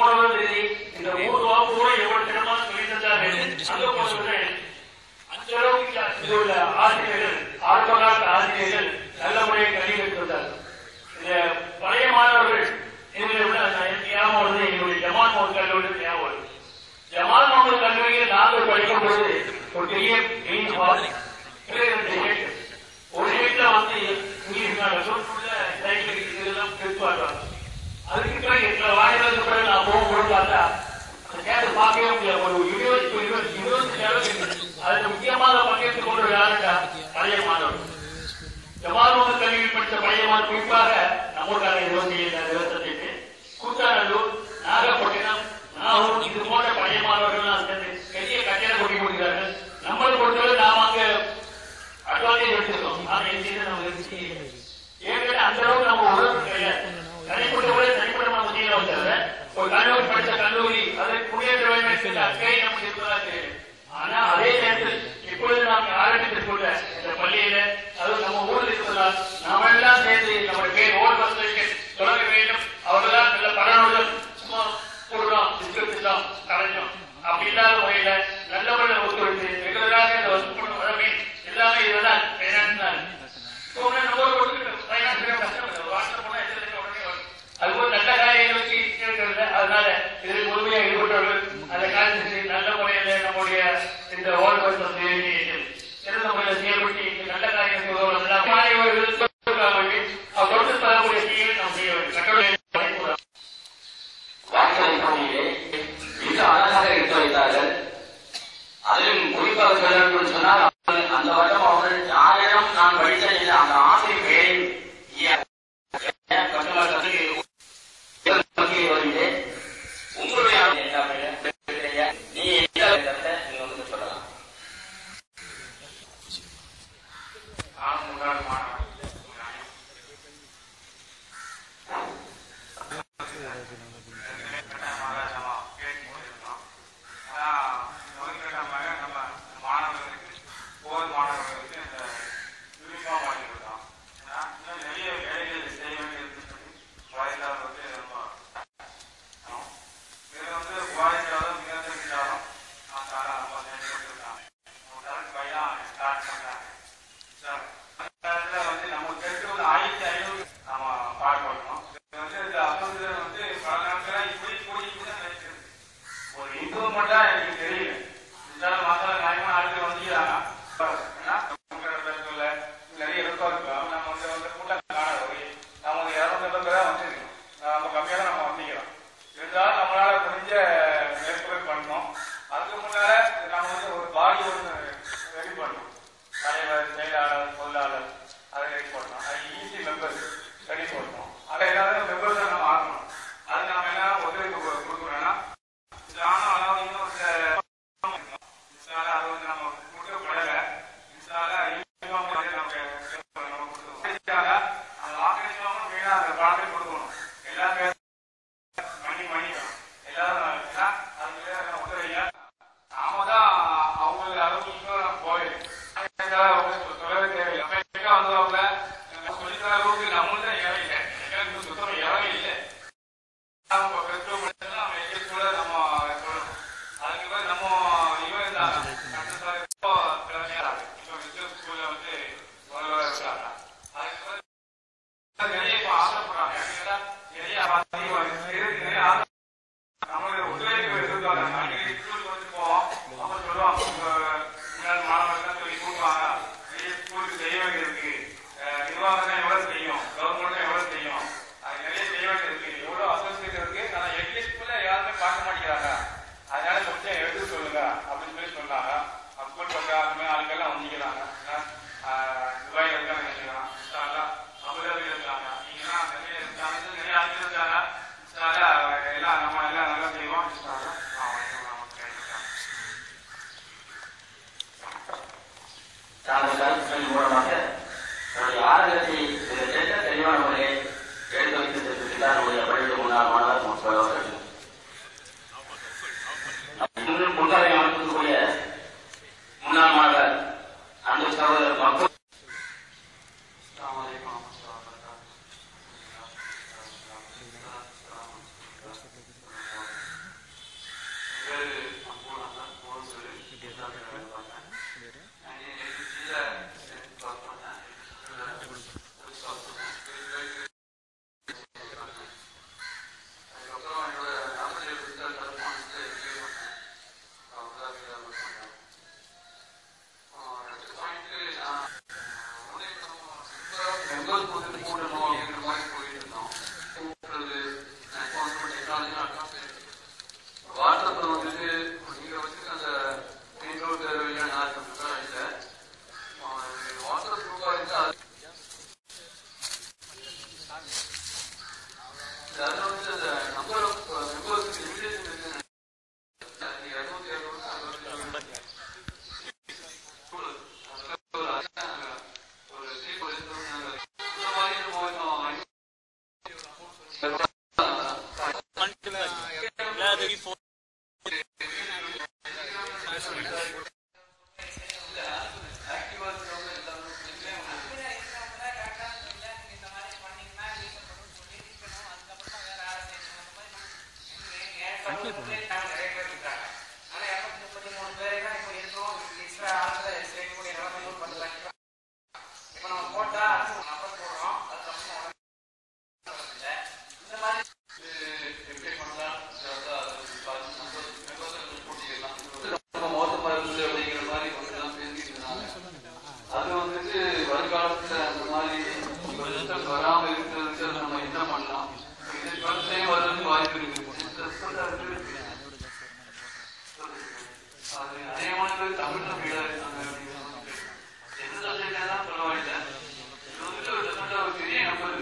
போனவர்கள் சரி இந்த மூணு வகுப்பு கூட எவ்வளவு சிறப்பாக சொல்லி தந்தார்கள் அங்க போனவர்கள் அந்த அளவுக்கு இதில் உள்ள ஆசிரியர்கள் ஆரம்ப காலத்து ஆசிரியர்கள் நல்ல முறையில் கல்வி கற்றுள்ளார்கள் இந்த பழைய மாணவர்கள் இதில் உள்ள எனக்கு ஞாபகம் வருது எங்களுடைய ஜமால் மோகன் கல்லூரி ஞாபகம் வருது ஜமால் மோகன் கல்லூரியில் நாங்கள் படிக்கும் பொழுது ஒரு பெரிய மெயின் ஹால் ஒரு வீட்டுல வந்து இங்கிலீஷ் நாங்கள் சொல்லுள்ள சைக்கிள் இதெல்லாம் பிரிப்பாங்க அதுக்கு பிறகு எங்களை வாங்கினதுக்கு பிறகு நான் போகும்போது பார்த்தா அந்த நேரத்தை பார்க்கவே முடியாது ஒரு யூனிவர்சிட்டி யூனிவர்சிட்டி யூனிவர்சிட்டி அளவுக்கு அதுல முக்கியமாக பங்கேற்றுக் கொண்டு யாருக்கா பழைய மாணவர்கள் ஜமாலோக கல்வியில் படித்த பழைய மாணவர் குறிப்பாக நம்மளுக்கான இருபத்தி ஏழு இருபத்தெட்டு கூத்தாநல்லூர் நாகப்பட்டினம் நாகூர் இது போன்ற பழைய மாணவர்கள் சேர்ந்து பெரிய கட்டிடம் கொட்டி கொடுக்கிறார்கள் நம்மளை பொறுத்தவரை நாம அங்க அட்வான்டேஜ் எடுத்துருக்கோம் ஆனா எந்த இது நமக்கு ஏற்கனவே அந்த அளவுக்கு நம்ம உணர்வு கிடையாது தனிப்பட்ட முறை தனிப்பட்ட நம்ம செய்ய வச்சாங்க ஒரு கல்லூரி படித்த கல்லூரி அதை முன்னேற்ற வேண்டும் என்கிற அக்கறை நமக்கு இருப்பதா தெரியும் ஆனா அதே நேரத்தில் இப்பொழுது நாம் ஆரம்பித்திருக்குள்ள இந்த பள்ளியில அதுவும் நம்ம ஊரில் இருப்பதால் நாம எல்லாம் சேர்ந்து நம்ம பேர் ஓர் வசதிக்கு தொடங்க வேண்டும் அவர்களால் நல்ல பலனுடன் சும்மா கொடுறோம் டிஸ்கிரிப்ஷன் கலைஞம் அப்படி இல்லாத முறையில நல்ல முறையில் ஒத்துழைத்து ரெகுலராக இந்த வகுப்பு வழமை எல்லாமே இதுதான் ஃபைனான்ஸ் தான் இப்போ உடனே நம்ம ஒரு கொடுத்துட்டு ஃபைனான்ஸ் கஷ்டம் இல்லை வாட்ஸ்அப் போனா எத்தனை உடனே வரும் அது ஒரு நல்ல காரியங்களை வச்சு இருக்கிறது அதனால இதில் முழுமையாக ஈடுபட்டவர்கள் அந்த காரியத்தை நல்ல முறையில் நம்முடைய இந்த ஓல் பர்சன் சிறந்த முறையில் செயல்பட்டு இந்த நல்ல காரியத்தை உதவலாம் மாணவர்கள் வேண்டி அவர் தொடர்ந்து தரக்கூடிய செய்திகளை நாம் செய்ய வேண்டும் கட்டளை வாக்குகளை பணியிலே மிக அழகாக எடுத்து வைத்தார்கள் அதிலும் குறிப்பாக சொல்ல வேண்டும் என்று சொன்னால் அவர்கள் அந்த வருடம் அவர்கள் யாரிடம் நான் படித்த இந்த அந்த ஆசிரியர் பெயரின் ஏன் கட்டுமான கல்வி மத்தியில் வருகிறேன் உங்களுடைய என்ன பெயர்? நீ எந்த கருத்தை நீங்க வந்து சொல்லலாம் நான் முன்னாள் மாணவன் நம்ம மாணவர்களுக்கு போர் மாணவர்களுக்கு இந்த யூனிஃபார்ம் வாங்கி கொடுத்தோம் ஏன்னா இன்னும் நிறைய வேலைகள் செய்ய வேண்டியது சொல்லி வாய்க்கால் வந்து ரொம்ப இது வந்து வாய்க்காலும் மிகந்திருந்தாலும் நான் தாரா நம்ம செஞ்சு கொடுத்துருக்காங்க முதல் பையன் ஸ்டார்ட் பண்ணாங்க சார் அதுல வந்து நமக்கு தெரிஞ்ச ஒரு ஆயிரத்தி ஐநூறு நம்ம பாடுபடணும் இது வந்து இந்த அசோசியேஷன் வந்து பல நாட்களா இப்படி கூடி கூட நினைக்கிறது ஒரு இம்ப்ரூவ்மெண்டா எனக்கு தெரியல இந்த மாசம் நியாயமா ஆட்கள் வந்துக்கிறாங்க ஏன்னா உங்களோட பேசுல நிறைய இருக்கும் இருக்கும் நம்ம வந்து வந்து கூட்டம் காணாது ஒரு நம்ம ஒரு இரநூத்தி பேரா வந்துருக்கோம் நம்ம கம்மியா தான் நம்ம வந்திக்கிறோம் இருந்தாலும் நம்மளால முடிஞ்ச மேற்கொள்ள பண்ணணும் அதுக்கு முன்னால நம்ம வந்து ஒரு பாடி ஒன்று ரெடி பண்ணணும் தலைவர் செயலாளர் பொருளாளர் அதை ரெடி பண்ணணும் அது ஈஸி மெம்பர்ஸ் ரெடி பண்ணணும் அதை ஏதாவது மெம்பர்ஸ் நம்ம ஆகணும் அது நம்ம என்ன ஒத்துழைப்பு கொ- கொடுக்கணும்னா நானும் அதாவது இன்னும் சில இன்ஸ்டால அது வந்து நம்ம கொடுக்கப்படல இன்ஸ்டால யூனிஃபார்ம் வந்து நமக்கு நம்ம கொடுத்துருக்கோம் இன்ஸ்டால அந்த ஆர்கனைசேஷனும் மெயினாக அந்த பணத்தை கொடுக்கணும் எல்லாமே மணி மணி எல்லாரும் ஏன்னா அதுக்கு வேற உதவியா நாம தான் அவங்க அளவுக்கு இன்னும் நம்ம போயிடும் அவங்க சொல்லவே தேவையில்லை அப்ப எங்க வந்தவங்க சொல்லி தர அளவுக்கு நம்ம தான் இறங்க எனக்கு சுத்தம் இறங்க இல்லை நம்ம பெற்றோர் மட்டும் நம்ம எங்க கூட நம்ம சொல்லணும் அதுக்கு பிறகு நம்ம இவன் தான் கண்டிப்பா இப்போ திறமையா இருக்கு. இப்போ விஜய் ஸ்கூல்ல வந்து முதல்வர் இருக்காங்க அதுக்கு பிறகு நிறைய இப்போ ஆசைப்படுறாங்க ஏன்னா நிறைய அதிகம் இருக்கு நிறைய ஆசை நம்மளுடைய ஒத்துழைப்பு எதிர்பார்க்க அடிக்கடி ஸ்கூலுக்கு வந்து போவோம் அப்ப சொல்லுவாங்க உங்க முன்னாள் மாணவர்கள் சொல்லி கொடுப்பாங்க நிறைய ஸ்கூலுக்கு செய்ய வேண்டியிருக்கு அஹ் நிர்வாகம் தான் எவ்வளவு செய்யும் கவர்மெண்ட் எவ்வளவு செய்யும் அது நிறைய செய்ய வேண்டியிருக்கு எவ்வளவு அசோசியேட் இருக்கு ஆனா எக்லிஸ்ட்ல யாருமே பார்க்க மாட்டேங்கிறாங்க அதனால கொஞ்சம் எடுத்து சொல்லுங்க அப்படின்னு சொல்லி சொன்னாங்க ஸ்கூல் பக்கம் அந்த மாதிரி ஆளுக்கெல்லாம் வந்துக்கிறாங்க துபாயில் இருக்காங்க நினைக்கிறான் அபுதாபி இருக்காங்க நீங்கன்னா நிறைய இருக்காங்க நிறைய ஆட்கள் இருக்காங்க இன்ஷால்லா எல்லாம் நம்ம எல்லாம் நல்லா செய்வோம் இன்ஷால்லா. ஆ, வணக்கம், நமஸ்காரம். தனது கருத்துக்களின் மூலமாக தன்னுடைய ஆரம்பத்தை மிகச் சிறந்த தெளிவான முறையை எடுத்து வைத்திருக்கிறார் நம்முடைய பள்ளிக்கு முன்னாள் மாணவர் மக்கள் அவர்கள் இன்னும் முன்காலை அமைக்கக்கூடிய முன்னாள் மாணவர் அன்பு சகோதரர் மக்கள் அஸ்ஸலாமு அலைக்கும் வரஹ்மத்துல்லாஹி வபரகாத்துஹு. கூட்டணும் அப்படிங்கிற மாதிரி போயிட்டு இருந்தோம் கூப்பிடுறது இப்போ வந்து டெக்னாலஜி அட்வான்ஸ் வாட்ஸ்அப்ல வந்துட்டு நீங்க வச்சுருக்க அந்த மெயின் ரோடு தேர்வையில் நான் ப்ரிப்பேர் ஆகிட்டேன் வாட்ஸ்அப் குரூப்பாக இருந்து அது அதில் வந்து அந்த நம்பர் ஆஃப் மெம்பர்ஸ்க்கு லிமிடேஷன் இருக்கு நீங்க இரநூத்தி இரநூறு அறுபத்தி ஒரு சீப் இந்த மாதிரி போயிட்டோம் மோசமா இருந்தது அப்படிங்கிற மாதிரி கொஞ்சம் எல்லாம் பேசிட்டு இருந்தாங்க அது வந்துட்டு வருங்காலத்துல அந்த மாதிரி சிஸ்டம் வராம இருக்கிறதுக்கு நம்ம என்ன பண்ணலாம் இது ஃபர்ஸ்ட் டைம் வர்றதுக்கு வாய்ப்பு இருக்கு System வந்து அது அநேகமான பேர் தமிழ்ல ஃபீல் ஆயிருக்காங்க அப்படிங்கிறது எந்த சப்ஜெக்ட்ல தான் பரவாயில்ல இது வந்துட்டு ஒரு definite ஆ ஒரு பெரிய number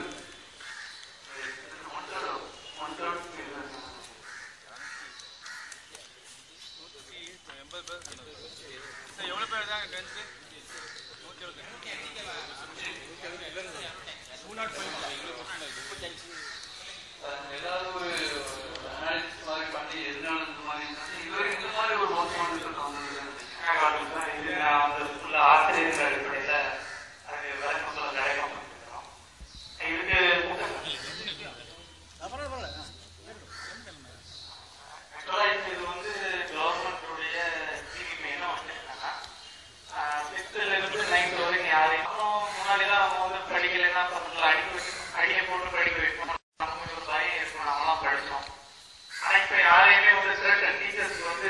one third one third ஏதாவது ஒரு அனாலிசிஸ் மாதிரி பண்ணி எதனால இந்த மாதிரி இருந்துச்சு? இதுவரை இந்த மாதிரி ஒரு மோசமான ரிசல்ட் வந்தது இது நான் வந்து full ஆ ஆசிரியர்கள் அடிப்படையில அது விளக்கம் சொல்ல கிடைக்கும் இதுக்கு ஆக்சுவலா இது வந்து கவர்மெண்ட்டுடைய ஸ்கீம் என்ன வந்துருக்காங்க சிக்ஸ்த்ல இருந்து நைன்த் வரைக்கும் யாரையும் அப்புறம் முன்னாடி தான் அவங்க வந்து படிக்கலைன்னா பசங்களை அடிக்க வச்சு அடிக்க போட்டு படிக்க வைப்போம் நமக்கு ஒரு பயம் இருக்கும் நம்மலாம் படிச்சோம் ஆனா இப்ப யாரையுமே வந்து certain டீச்சர்ஸ் வந்து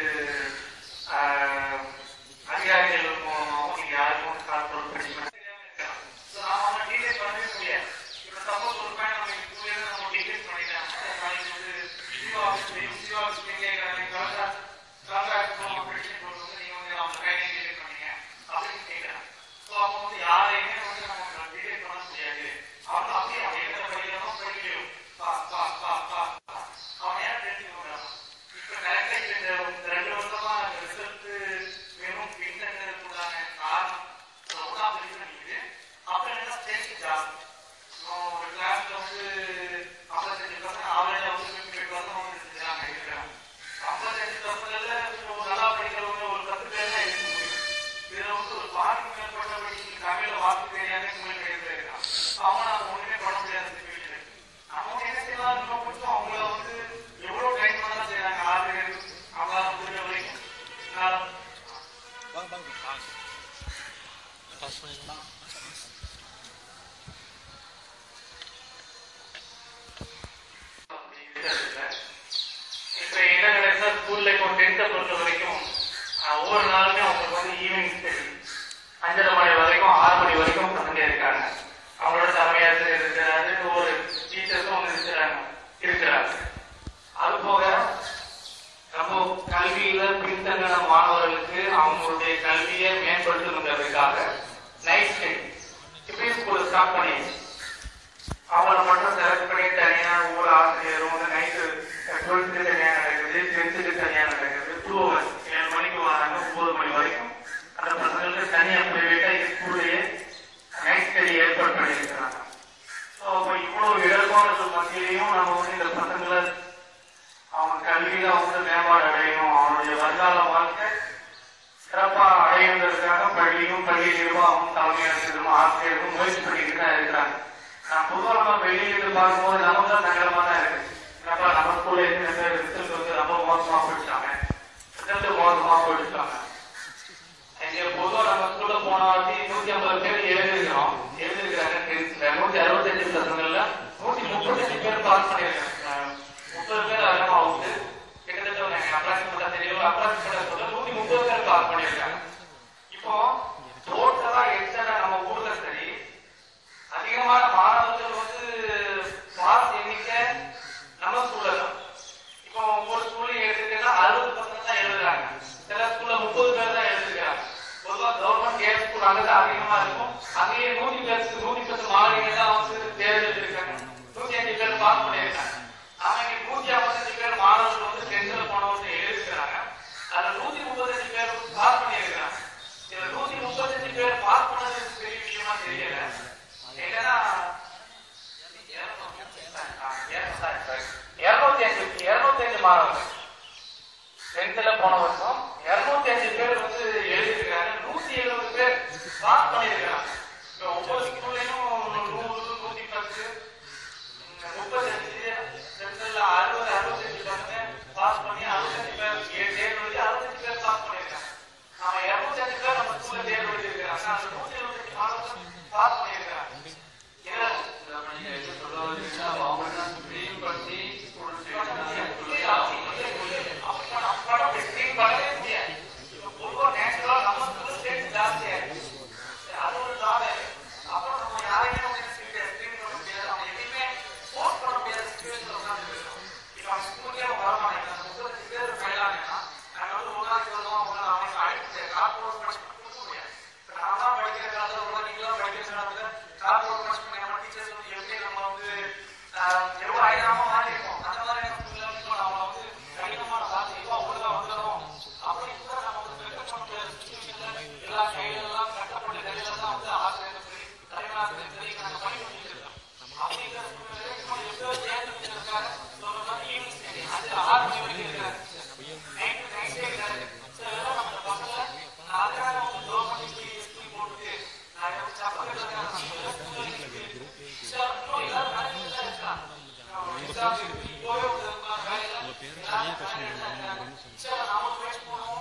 ஆஹ், அதிகாரிகள் மூலமாகவும் நீங்க யாருக்கும் கான்ட்ரோல் பண்ணி So, நாம அவங்க டீச்சர்ஸ் பண்ணவே முடியாது இப்ப சப்போஸ் ஒரு பையன் நம்ம ஸ்கூல்ல இருந்து நம்ம டீச்சர்ஸ் பண்ணிட்டாங்க நாளைக்கு வந்து சிஓ ஆஃபீஸ் சிஓ ஆஃபீஸ் கேட்கறாங்க கலெக்டர் கலெக்டர் நம்ம பெட்டிஷன் போட்டு வந்து நீங்க வந்து அவங்க பையனை டீச்சர் பண்ணீங்க அப்படின்னு கேட்கறாங்க ஸோ அப்போ வந்து யாரையுமே வந்து நம்ம டீச்சர் பண்ண முடியாது அவங்க அப்படியே அவங்க என்ன படிக்கிறோமோ படிக்கணும் பா பா பா பா பா. அவன் ஏன் தெரிஞ்சு போடுறான் இப்ப கரெக்டா இந்த இந்த ரெண்டு வருஷமா ரிசல்ட் வெறும் பின்தங்கிறதுக்குள்ளான காரணம் ரொம்ப பிரச்சனை இருக்குது அப்புறம் என்ன சேர்த்து ஜாப் ஒரு கிளாஸ்ல வந்து ஐம்பத்தஞ்சு பர்சன்ட் ஆவரேஜா வந்து ஃபிஃப்டி பர்சன்ட் வந்து செஞ்சுறாங்க இருக்கிறாங்க ஐம்பத்தஞ்சு பர்சன்ட்ல நல்லா படிக்கிறவங்க ஒரு பத்து பேர் தான் இருக்க முடியும் இதுல வந்து ஒரு பாதிக்கு மேற்பட்ட படிச்சு தமிழ்ல வாக்கு தெரியாத தமிழ் கிடையாது இருக்கான் அவங்க நம்ம ஒண்ணுமே பண்ண முடியாத சுச்சுவேஷன் அவங்க என்ன செய்யலாம் இன்னும் கொஞ்சம் அவங்கள வந்து எவ்வளவு ட்ரைன் பண்ணலாம் செய்யறாங்க ஆசிரியர் அவங்களால முடிஞ்ச வரைக்கும் நான் இப்ப என்ன நடக்குதுன்னா ஸ்கூல்ல இப்போ டென்த்தை பொறுத்த வரைக்கும் ஆஹ், ஒவ்வொரு நாளுமே அவங்களுக்கு வந்து ஈவினிங் ஸ்டடி அஞ்சரை மணி வரைக்கும் ஆறு மணி வரைக்கும் பசங்க இருக்காங்க அவங்களோட தலைமையாசிரியர் இருக்கிறாரு ஒவ்வொரு டீச்சர்ஸும் வந்து இருக்கிறாங்க இருக்கிறாங்க அது போக நம்ம கல்வியில பின்தங்கின மாணவர்களுக்கு அவங்களுடைய கல்வியை மேம்படுத்தணுங்கிறதுக்காக நைட் ஸ்டடி இப்பயும் ஸ்கூல் ஸ்டார்ட் பண்ணியாச்சு அவங்கள மட்டும் செலக்ட் பண்ணி தனியா ஒவ்வொரு ஆசிரியரும் வந்து நைட்டு டுவெல்த்து தனியா நடக்குது டென்த்துக்கு தனியா நடக்குது டூ ஹவர்ஸ் ஏழு மணிக்கு வராங்க ஒன்பது மணி வரைக்கும் அந்த பசங்களுக்கு தனியா பிரைவேட்டா ஸ்கூல்லையே நைட் ஸ்டடி ஏற்பாடு பண்ணியிருக்கிறாங்க ஸோ அப்போ இவ்வளவு இடர்பாடுகள் மத்தியிலையும் நம்ம வந்து இந்த பசங்களை அவங்க கல்வியில அவங்க மேம்பாடு அடையணும் அவனுடைய வருங்கால வாழ்க்கை சிறப்பா அடையுங்கிறதுக்காக பள்ளியும் பள்ளி நிர்வாகமும் தலைமை ஆசிரியரும் ஆசிரியரும் முயற்சி பண்ணிக்கிட்டு தான் இருக்கிறாங்க நான் பொதுவாக நம்ம வெளியிலிருந்து பார்க்கும்போது நமக்கு தான் சங்கடமா தான் இருக்கு என்னப்பா நம்ம ஸ்கூல்ல இருந்து ரிசல்ட் வந்து ரொம்ப மோசமா போயிடுச்சாங்க ரிசல்ட் மோசமா போயிடுச்சாங்க இங்க பொதுவா நம்ம ஸ்கூல்ல போன வாட்டி நூத்தி ஐம்பது பேர் எழுதிருக்கிறோம் எழுதிருக்கிறாங்க டென்த்ல நூத்தி அறுபத்தஞ்சு பசங்கள்ல நூத்தி முப்பத்தஞ்சு பேர் பாஸ் பண்ணிருக்காங்க முப்பது பேர் அதிகமா ஆகுது கிட்டத்தட்ட அப்ராக்சிமேட்டா தெரியும் அப்ராக்சிமேட்டா சொல்ல நூத்தி முப்பது பேர் பாஸ் பண்ணிருக்காங்க இப்போ டோட்டலா எத்தனை நம்ம ஊர்ல சரி அதிகமான மாணவ அதிகமா இருக்கும் அங்கேயே நூத்தி பத்து நூத்தி பத்து மாணவிகள் தான் வந்து தேர்தல் இருக்காங்க நூத்தி அஞ்சு பேர் பாஸ் பண்ணியிருக்காங்க ஆனா இங்க நூத்தி ஐம்பத்தஞ்சு பேர் மாணவர்கள் வந்து டென்த்ல போனவங்க எழுதிருக்கிறாங்க அதுல நூத்தி முப்பத்தஞ்சு பேர் பாஸ் பண்ணியிருக்கிறாங்க இதுல நூத்தி முப்பத்தஞ்சு பேர் பாஸ் பண்ணது பெரிய விஷயமா தெரியல என்னன்னா இருநூத்தி அஞ்சு இருநூத்தி அஞ்சு மாணவர்கள் டென்த்ல போன வருஷம் இருநூத்தி அஞ்சு பேர் வந்து எழுதிருக்காங்க நூத்தி எழுபது பேர் பாஸ் பண்ணிருக்காங்க இப்போ ஒவ்வொரு ஸ்கூல்லையும் நூறு நூத்தி பத்து முப்பத்தஞ்சு டென்த்ல அறுபது அறுபத்தஞ்சு பசங்க பாஸ் பண்ணி அறுபத்தஞ்சு பேர் ஏ- தேர்வு எழுதி அறுபத்தஞ்சு பேர் பாஸ் பண்ணிருக்காங்க நம்ம இருநூத்தி அஞ்சு பேர் நம்ம ஸ்கூல்ல தேர்வு எழுதிருக்காங்க அந்த நூத்தி எழுபத்தஞ்சு மாணவர்கள் பாஸ் பண்ணிருக்காங்க எவ்வளவு ஆயிரமா மாறிருக்கோம் அந்த மாதிரி நம்ம வந்து கடினமான வார்த்தை எவ்வளவு ஒழுங்கா வந்துடும் அப்படி கூட நம்ம வந்து வெல்கம் பண்ண முடியாத சுச்சுவேஷன்ல எல்லா கையிலெல்லாம் கட்டப்பட்ட கையிலெல்லாம் வந்து ஆசிரியர் சரி தலைவராசிரியர் சரி நாங்க பண்ணி கொடுத்துருக்கோம் அப்படிங்கிற சூழ்நிலையில இன்னும் எவ்வளோ தேர்ந்தெடுத்திருக்காங்க சொல்ற மாதிரி ஈவினிங் ஸ்டடி அது ஆறு மணி வரைக்கும் இருக்காரு நைட்டு நைட்டே இருக்காரு சரி இதெல்லாம் நம்ம பசங்க நான் அதுக்காக வந்து க்ளோ பண்ணி ஸ்கூல் போட்டுட்டு நான் எனக்கு சப்போர்ட் இருக்கேன் சார் இன்னும் எல்லாரும் நடந்துட்டு தான் இருக்காங்க போய் சார் நாம பேச போனோம்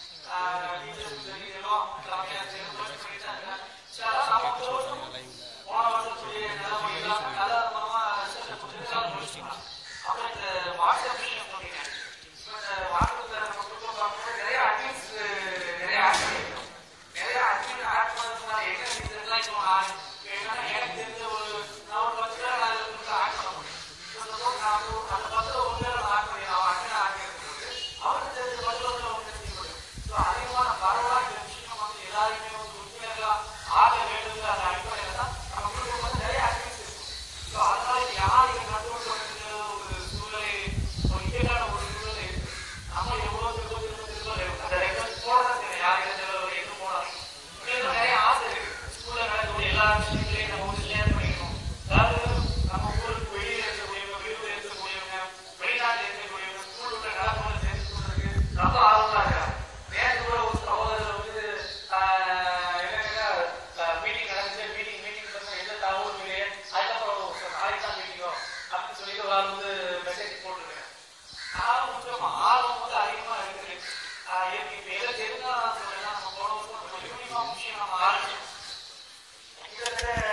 எனக்கு தெரிஞ்ச ஒரு நான் ஒரு பத்து பேர் நான் இதுல ஆட் பண்ண முடியும் அந்த பத்துல ஒரு பேர் ஆட் பண்ணி அவன் அண்ணன் ஆகியிருக்கிறது அவருக்கு தெரிஞ்ச பத்துல வந்து அவங்க தெரிஞ்சு முடியும் ஸோ அதிகமான பரவலா இந்த விஷயம் வந்து எல்லாருமே வந்து உண்மையாக ஆக வேண்டுங்கிற அந்த அடிப்படையில தான் நம்ம குடும்பம் வந்து நிறைய ஆக்டிவிட்டிஸ் இருக்கும் ஸோ அதனால இது யார் இதை கண்டுபிடிக்க வேண்டிய ஒரு சூழ்நிலை ஒரு இக்கட்டான ஒரு சூழ்நிலை இருக்கு நம்ம எவ்வளவு திரும்ப திரும்ப திரும்ப அந்த ரெக்வஸ்ட் போடுறது தெரியும் யார் எந்த எங்க போனாலும் இன்னும் நிறைய ஆசை இருக்கு ஸ்கூல்ல நடக்கக்கூடிய எல்லா விஷயங்களையும் நம்ம வந்து ஷேர் பண்ணிக்கணும் அதாவது நம்ம ஊருக்கு வெளியில இருக்கக்கூடியவங்க வெளியூர்ல இருக்கக்கூடியவங்க வெளிநாட்டுல இருக்கக்கூடியவங்க ஸ்கூல் உள்ள நடப்புகளை தெரிஞ்சு கொள்றதுக்கு ரொம்ப ஆர்வமா இருக்காங்க நேற்று கூட ஒரு சகோதரர் வந்து ஆஹ், என்னன்னா மீட்டிங் நடந்துச்சு மீட்டிங் மீட்டிங் பண்ண எந்த தகவலும் இல்லையே அதுக்கப்புறம் ஒரு நாளைக்கு தான் மீட்டிங்கோ அப்படின்னு சொல்லிட்டு ஒரு ஆள் வந்து மெசேஜ் போட்டுருக்கேன் ஆர்வம் முக்கியமா ஆர்வம் வந்து அதிகமா இருக்குது ஆஹ், எனக்கு இப்ப எதை தெரிஞ்சா நான் சொல்றேன்னா நம்ம போன வருஷம் நம்ம யூனிஃபார்ம் விஷயம் நம்ம ஆரம்பிச்சோம் கிட்டத்தட்ட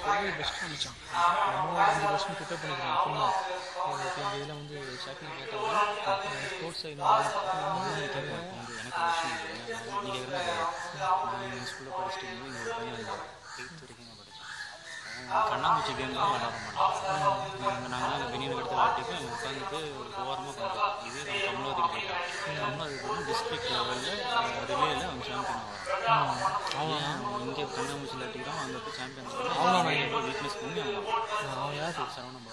பொருள் பெஸ்ட்டாக நினச்சான் நம்மளும் அஞ்சு பர்சன்ட் ப்ரிப்பேர் பண்ணிக்கிறோம் சும்மா இப்போ இந்த இதில் வந்து ஷாப்பிங் கேட்டாலும் ஸ்போர்ட்ஸ் இந்த மாதிரி கேட்குறேன் வந்து எனக்கு ஒரு விஷயம் இருக்குது என்னன்னா, நீங்க இருக்கிற நான் எங்கள் ஸ்கூலில் படிச்சுட்டு இங்கே ஒரு பையன் இருந்தான் எயித்து வரைக்கும் நான் படித்தேன் அவன் கண்ணாமூச்சி கேம்லாம் விளாட மாட்டான் நாங்களாம் வெளியில் எடுத்து விளாட்டிப்போ அங்கே உட்காந்துட்டு ஓரமாக பண்ணுறோம் இதே நம்ம கமலாவதிக்கு போயிட்டோம் கமலாவதிக்கு போனால் டிஸ்ட்ரிக்ட் லெவலில் ரிலேயில் அவன் சாம்பியன் ஆவான் அவன் அவன் இங்கே கண்ணாமூச்சி விளாட்டிக்கிறோம் அங்கே போய் சாம்பியன் ஆவான் அவன் வீக்னஸ் கம்மி ஆகும் அவன் யார் சரவணன்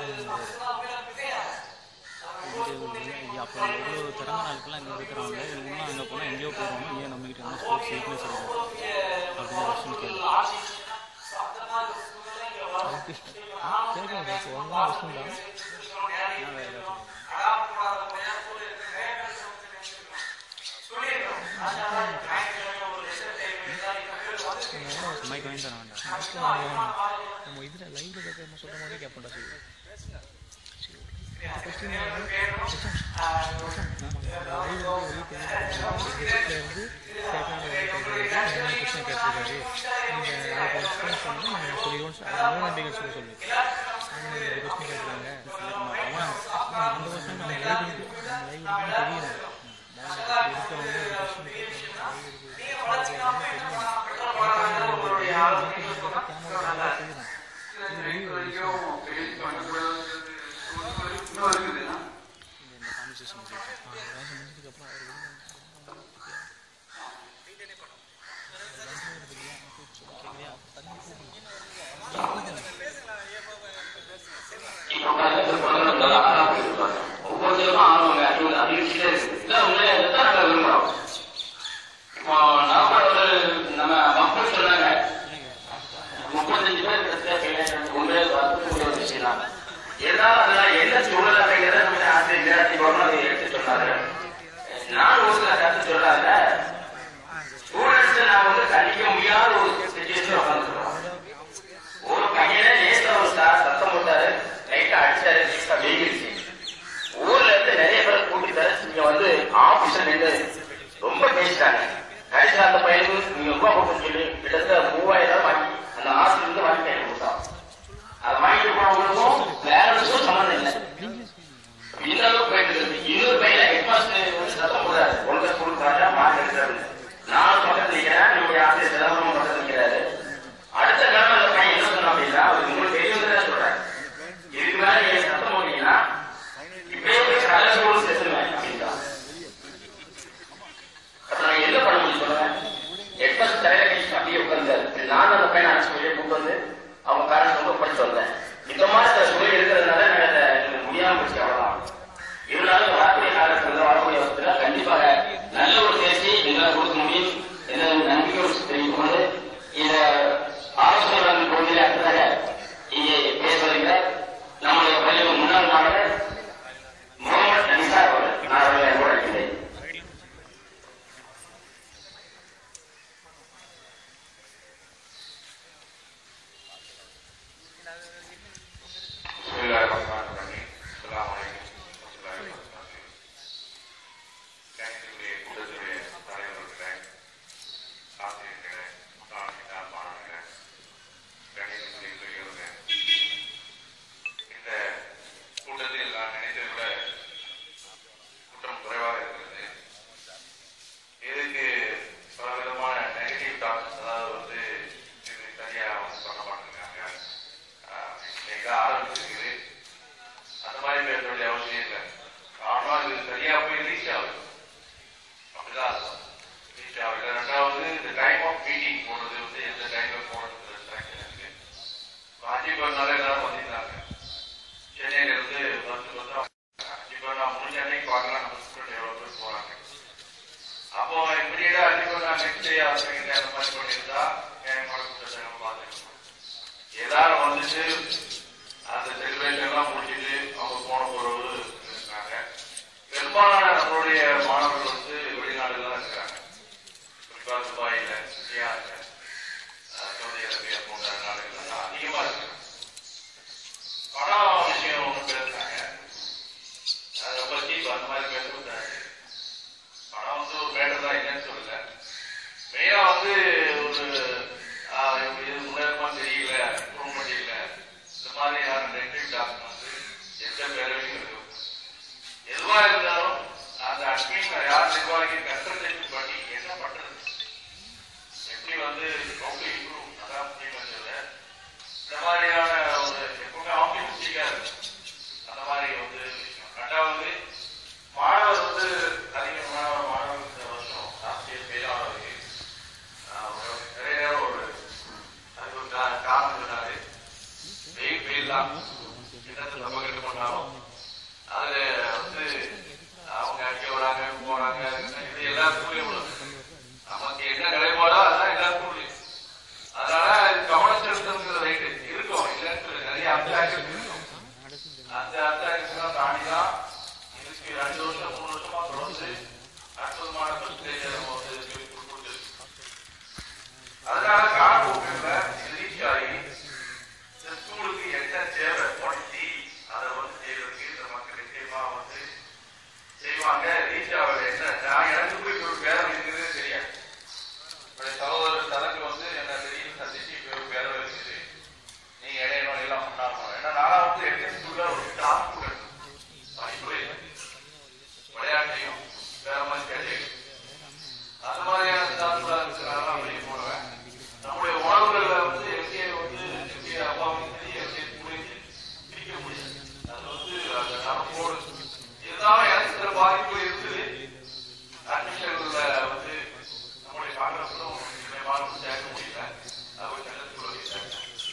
பாபு இங்கே அப்போ இவ்வளோ திறமை நாளுக்கெல்லாம் இங்கே இருக்கிறவங்க இவங்களாம் அங்கே போனால் எங்கேயோ போகிறவங்க ஏன் நம்மகிட்ட என்ன ஸ்போர்ட்ஸ் வீக்னஸ் இருக்கு அப்படின்னு கொஸ்டின் கேள்வி கேட்கலாம் சார் ஒன்றா வருஷம் தான் நான் வேறு ஏதாச்சும் மைக் வாங்கி தர வேண்டாம் நம்ம இதில் லைவ்ல கேட்க நம்ம சொல்கிற மாதிரி கேட்போம்டா சரி கொஸ்டின் இருந்து கேட்கலாம் கொஸ்டின் கேட்டிருக்காரு நீங்கள் அதுக்கு ரெஸ்பான்ஸ் பண்ணி நீங்கள் சொல்லிடுவோம் மூணு நம்பிக்கை சொல்ல சொல்லி அவங்க இந்த கொஸ்டின் கேட்குறாங்க அந்த கொஸ்டின் நம்ம லைவ் நம்ம லைவ் தெரியணும் இருக்கவங்க இந்த கான்வர்சேஷன் முடிஞ்சதுக்கப்புறம் அவர் இப்போ பாருங்க, ஒரு குழந்தை நல்லா ஆறாம் போயிருப்பாங்க. ஒவ்வொருத்தருக்கும் ஆர்வங்க அது அறிவிச்சுட்டே இருக்கு இல்லை உண்மையிலே இதைத்தான் நாங்கள் விரும்புகிறோம் இப்போ நவம்பர் ஒரு நம்ம மக்கள் சொன்னாங்க முப்பத்தஞ்சு பேர் கிட்டத்தட்ட உண்மையிலே வருத்தக்கூடிய ஒரு விஷயம் தான் இருந்தாலும் அதெல்லாம் என்ன சூழல் அப்படிங்கிறத நம்ம ஆசிரியர் விராட்டி பவன் அதை எடுத்து சொன்னாரு நான் ஒரு சில கருத்து சொல்லாத ஸ்டூடெண்ட்ஸ் நான் வந்து கணிக்க முடியாத ஒரு சுச்சுவேஷன் உட்காந்துருக்கோம் ஒரு பையனை நேற்று ஒரு சார் சத்தம் போட்டாரு லைட்டா அடிச்சாரு லைட்டா வெயிலிச்சு ஊர்ல இருந்து நிறைய பேர் கூட்டிட்டு இங்க வந்து ஆபீஸ்ல நின்று ரொம்ப பேசிட்டாங்க கடைசியில் அந்த பையனுக்கு நீங்க ரூபா போட்டு சொல்லி கிட்டத்தட்ட மூவாயிரம் ரூபாய் வாங்கி அந்த ஆசிரியர் இருந்து வாங்கி கையில் கொடுத்தான் அதை வாங்கிட்டு போனவங்களுக்கும் பேரண்ட்ஸும் சம்மந்தம் இல்லை இந்த அளவுக்கு போயிட்டு இருக்கு இன்னொரு பையனை ஹெட் மாஸ்டர் வந்து சத்தம் போடுறாரு ஒழுங்கா ஸ்கூலுக்கு ராஜா மார்க் எடுக்கிறாரு நான் பக்கத்துல நிற்கிறேன் நீங்க ஆசிரியர் சிதம்பரம் பக்கத்துல நிற்கிறாரு அடுத்த கிழமை அந்த பையன் என்ன சொன்னா அப்படின்னா அவருக்கு உங்களுக்கு தெரியுங்கிறத சொல்றேன் இதுக்கு மேல நீங்க சத்தம் போட்டீங்கன்னா இப்பயே போய் கலை ஸ்கூல் சேர்த்துருவேன் அப்படின்றான் அப்ப நான் என்ன பண்ண முடியும் சொல்லுவேன் ஹெட் மாஸ்டர் தலையில கழிச்சு அப்படியே உட்கார்ந்தாரு நான் அந்த பையனை அழைச்சு வெளியே கூட்டு வந்து அவங்க பேரண்ட்ஸ் ரொம்ப படிச்சு வந்தேன் இந்த மாதிரி சில சூழல் இருக்கிறதுனால நான் இதை எனக்கு முடியாம போச்சு அவ்வளவுதான் இருந்தாலும் வரக்கூடிய காலத்துல வரக்கூடிய வருஷத்துல கண்டிப்பாக நல்ல ஒரு தேர்ச்சி எங்களால் கொடுக்க முடியும் என்ற நம்பிக்கையோடு தெரிவிக்கும் போது இந்த ஆலோசனை வழங்கும் பகுதியில் அடுத்ததாக இங்கே பேச வருகிறார் நம்முடைய பள்ளியின் முன்னாள் மாணவர் முகமது நிசார் அவர்கள் நான் அவர்களை அன்போடு அழைக்கிறேன் நான் என்னத்தை பகிர்ந்து பண்ணாலும் அதுல வந்து அவங்க அடிக்க வராங்க போறாங்க இது எல்லா ஸ்கூல்லையும் உள்ளது நமக்கு என்ன நிலைப்பாடோ அதான் எல்லா ஸ்கூல்லையும் அதனால இது கவனம் செலுத்தணுங்கிற ரைட்டு இருக்கும் இல்லைன்னு சொல்லி நிறைய அப்டாக்ஷன் இருக்கும் அந்த அப்டாக்ஷன் தாண்டி தான் இதுக்கு ரெண்டு வருஷம் மூணு வருஷமா தொடர்ந்து அற்புதமான பிரச்சனைகளை நம்ம வந்து சொல்லி கொடுத்துருக்கு அதனால காலப்போக்கில் ரீச் ஆகி இந்த ஸ்கூலுக்கு என்ன தேவை குவாலிட்டி அதை வந்து செய்யறதுக்கு இந்த மக்கள் நிச்சயமா வந்து செய்வாங்க ரீச் ஆகல என்ன நான் எனக்கு போய் ஒரு பேரம் இருக்குதுன்னு தெரியாது என்னுடைய சகோதரர் தனக்கு வந்து என்ன தெரியும் சந்திச்சு இப்ப ஒரு பேரம் இருக்குது நீங்க இடையில எல்லாம் பண்ணாம ஏன்னா நானா வந்து எங்க ஸ்கூல்ல ஒரு ஸ்டாஃப் ஸ்டூடெண்ட் படிப்பே இல்லை விளையாட்டையும் வேற மாதிரி கேட்டேன் அந்த மாதிரியான ஸ்டாஃப்ல இருக்கிறனால வெளியே போடுவேன் நம்முடைய உணவுகள்ல வந்து எங்கே வந்து எங்கே அப்பாவும் சரி எங்கே ஸ்கூலையும் பிரிக்க முடியாது அது வந்து அந்த நரம்போடு இருந்தாலும் எனக்கு சில பாதிப்பு இருக்குது அட்மிஷன்ல வந்து நம்முடைய காங்கிரஸும் மாணவர்கள் சேர்க்க முடியல அது நல்ல ஸ்கூலில்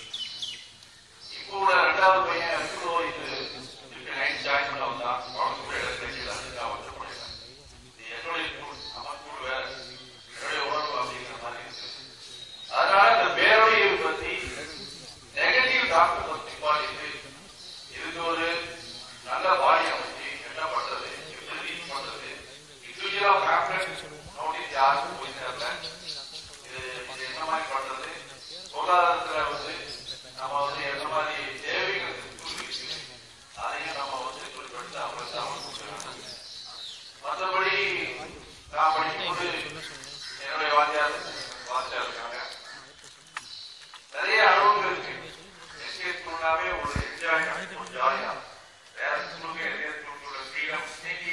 இப்போ உள்ள ரெண்டாவது பையன் ஸ்கூல் வயசு நைன் ஜாயின் பண்ண வந்தான் அவனுக்கு கூட இடத்துல கிடைக்கல அதுக்கு வந்து படித்தான் இது என்னுடைய ஸ்கூல் நம்ம ஸ்கூல் வேற என்னுடைய உணர்வு அப்படிங்கிற மாதிரி இருக்கு அதனால இந்த பேரொழியை பத்தி நெகட்டிவ் டாக்டர் பத்தி பாடிட்டு இதுக்கு ஒரு நல்ல பாடி அமைச்சு என்ன பண்றது எப்படி ரீச் பண்றது இண்டிவிஜுவலா பேம்ப்ளெட் நோட்டீஸ் யாருக்கும் போய் சேரல இது இது என்ன மாதிரி பண்றது பொருளாதாரத்துல வந்து நம்ம வந்து என்ன மாதிரி தேவைகள் இருக்கு அதையும் நம்ம வந்து குறிப்பிட்டு அவங்களுக்கு அவங்க கொடுக்கணும் மற்றபடி நான் படிக்கும்போது என்னுடைய வாத்தியார் வாத்தியார் இருக்காங்க நிறைய அனுபவங்கள் இருக்கு எஸ்கே ஸ்கூல்னாவே ஒரு என்ஜாய் ஒரு ஜாலியா வேற ஸ்கூலுக்கு எஸ்கே ஸ்கூலுக்கு உள்ள ஃப்ரீடம் இன்னைக்கு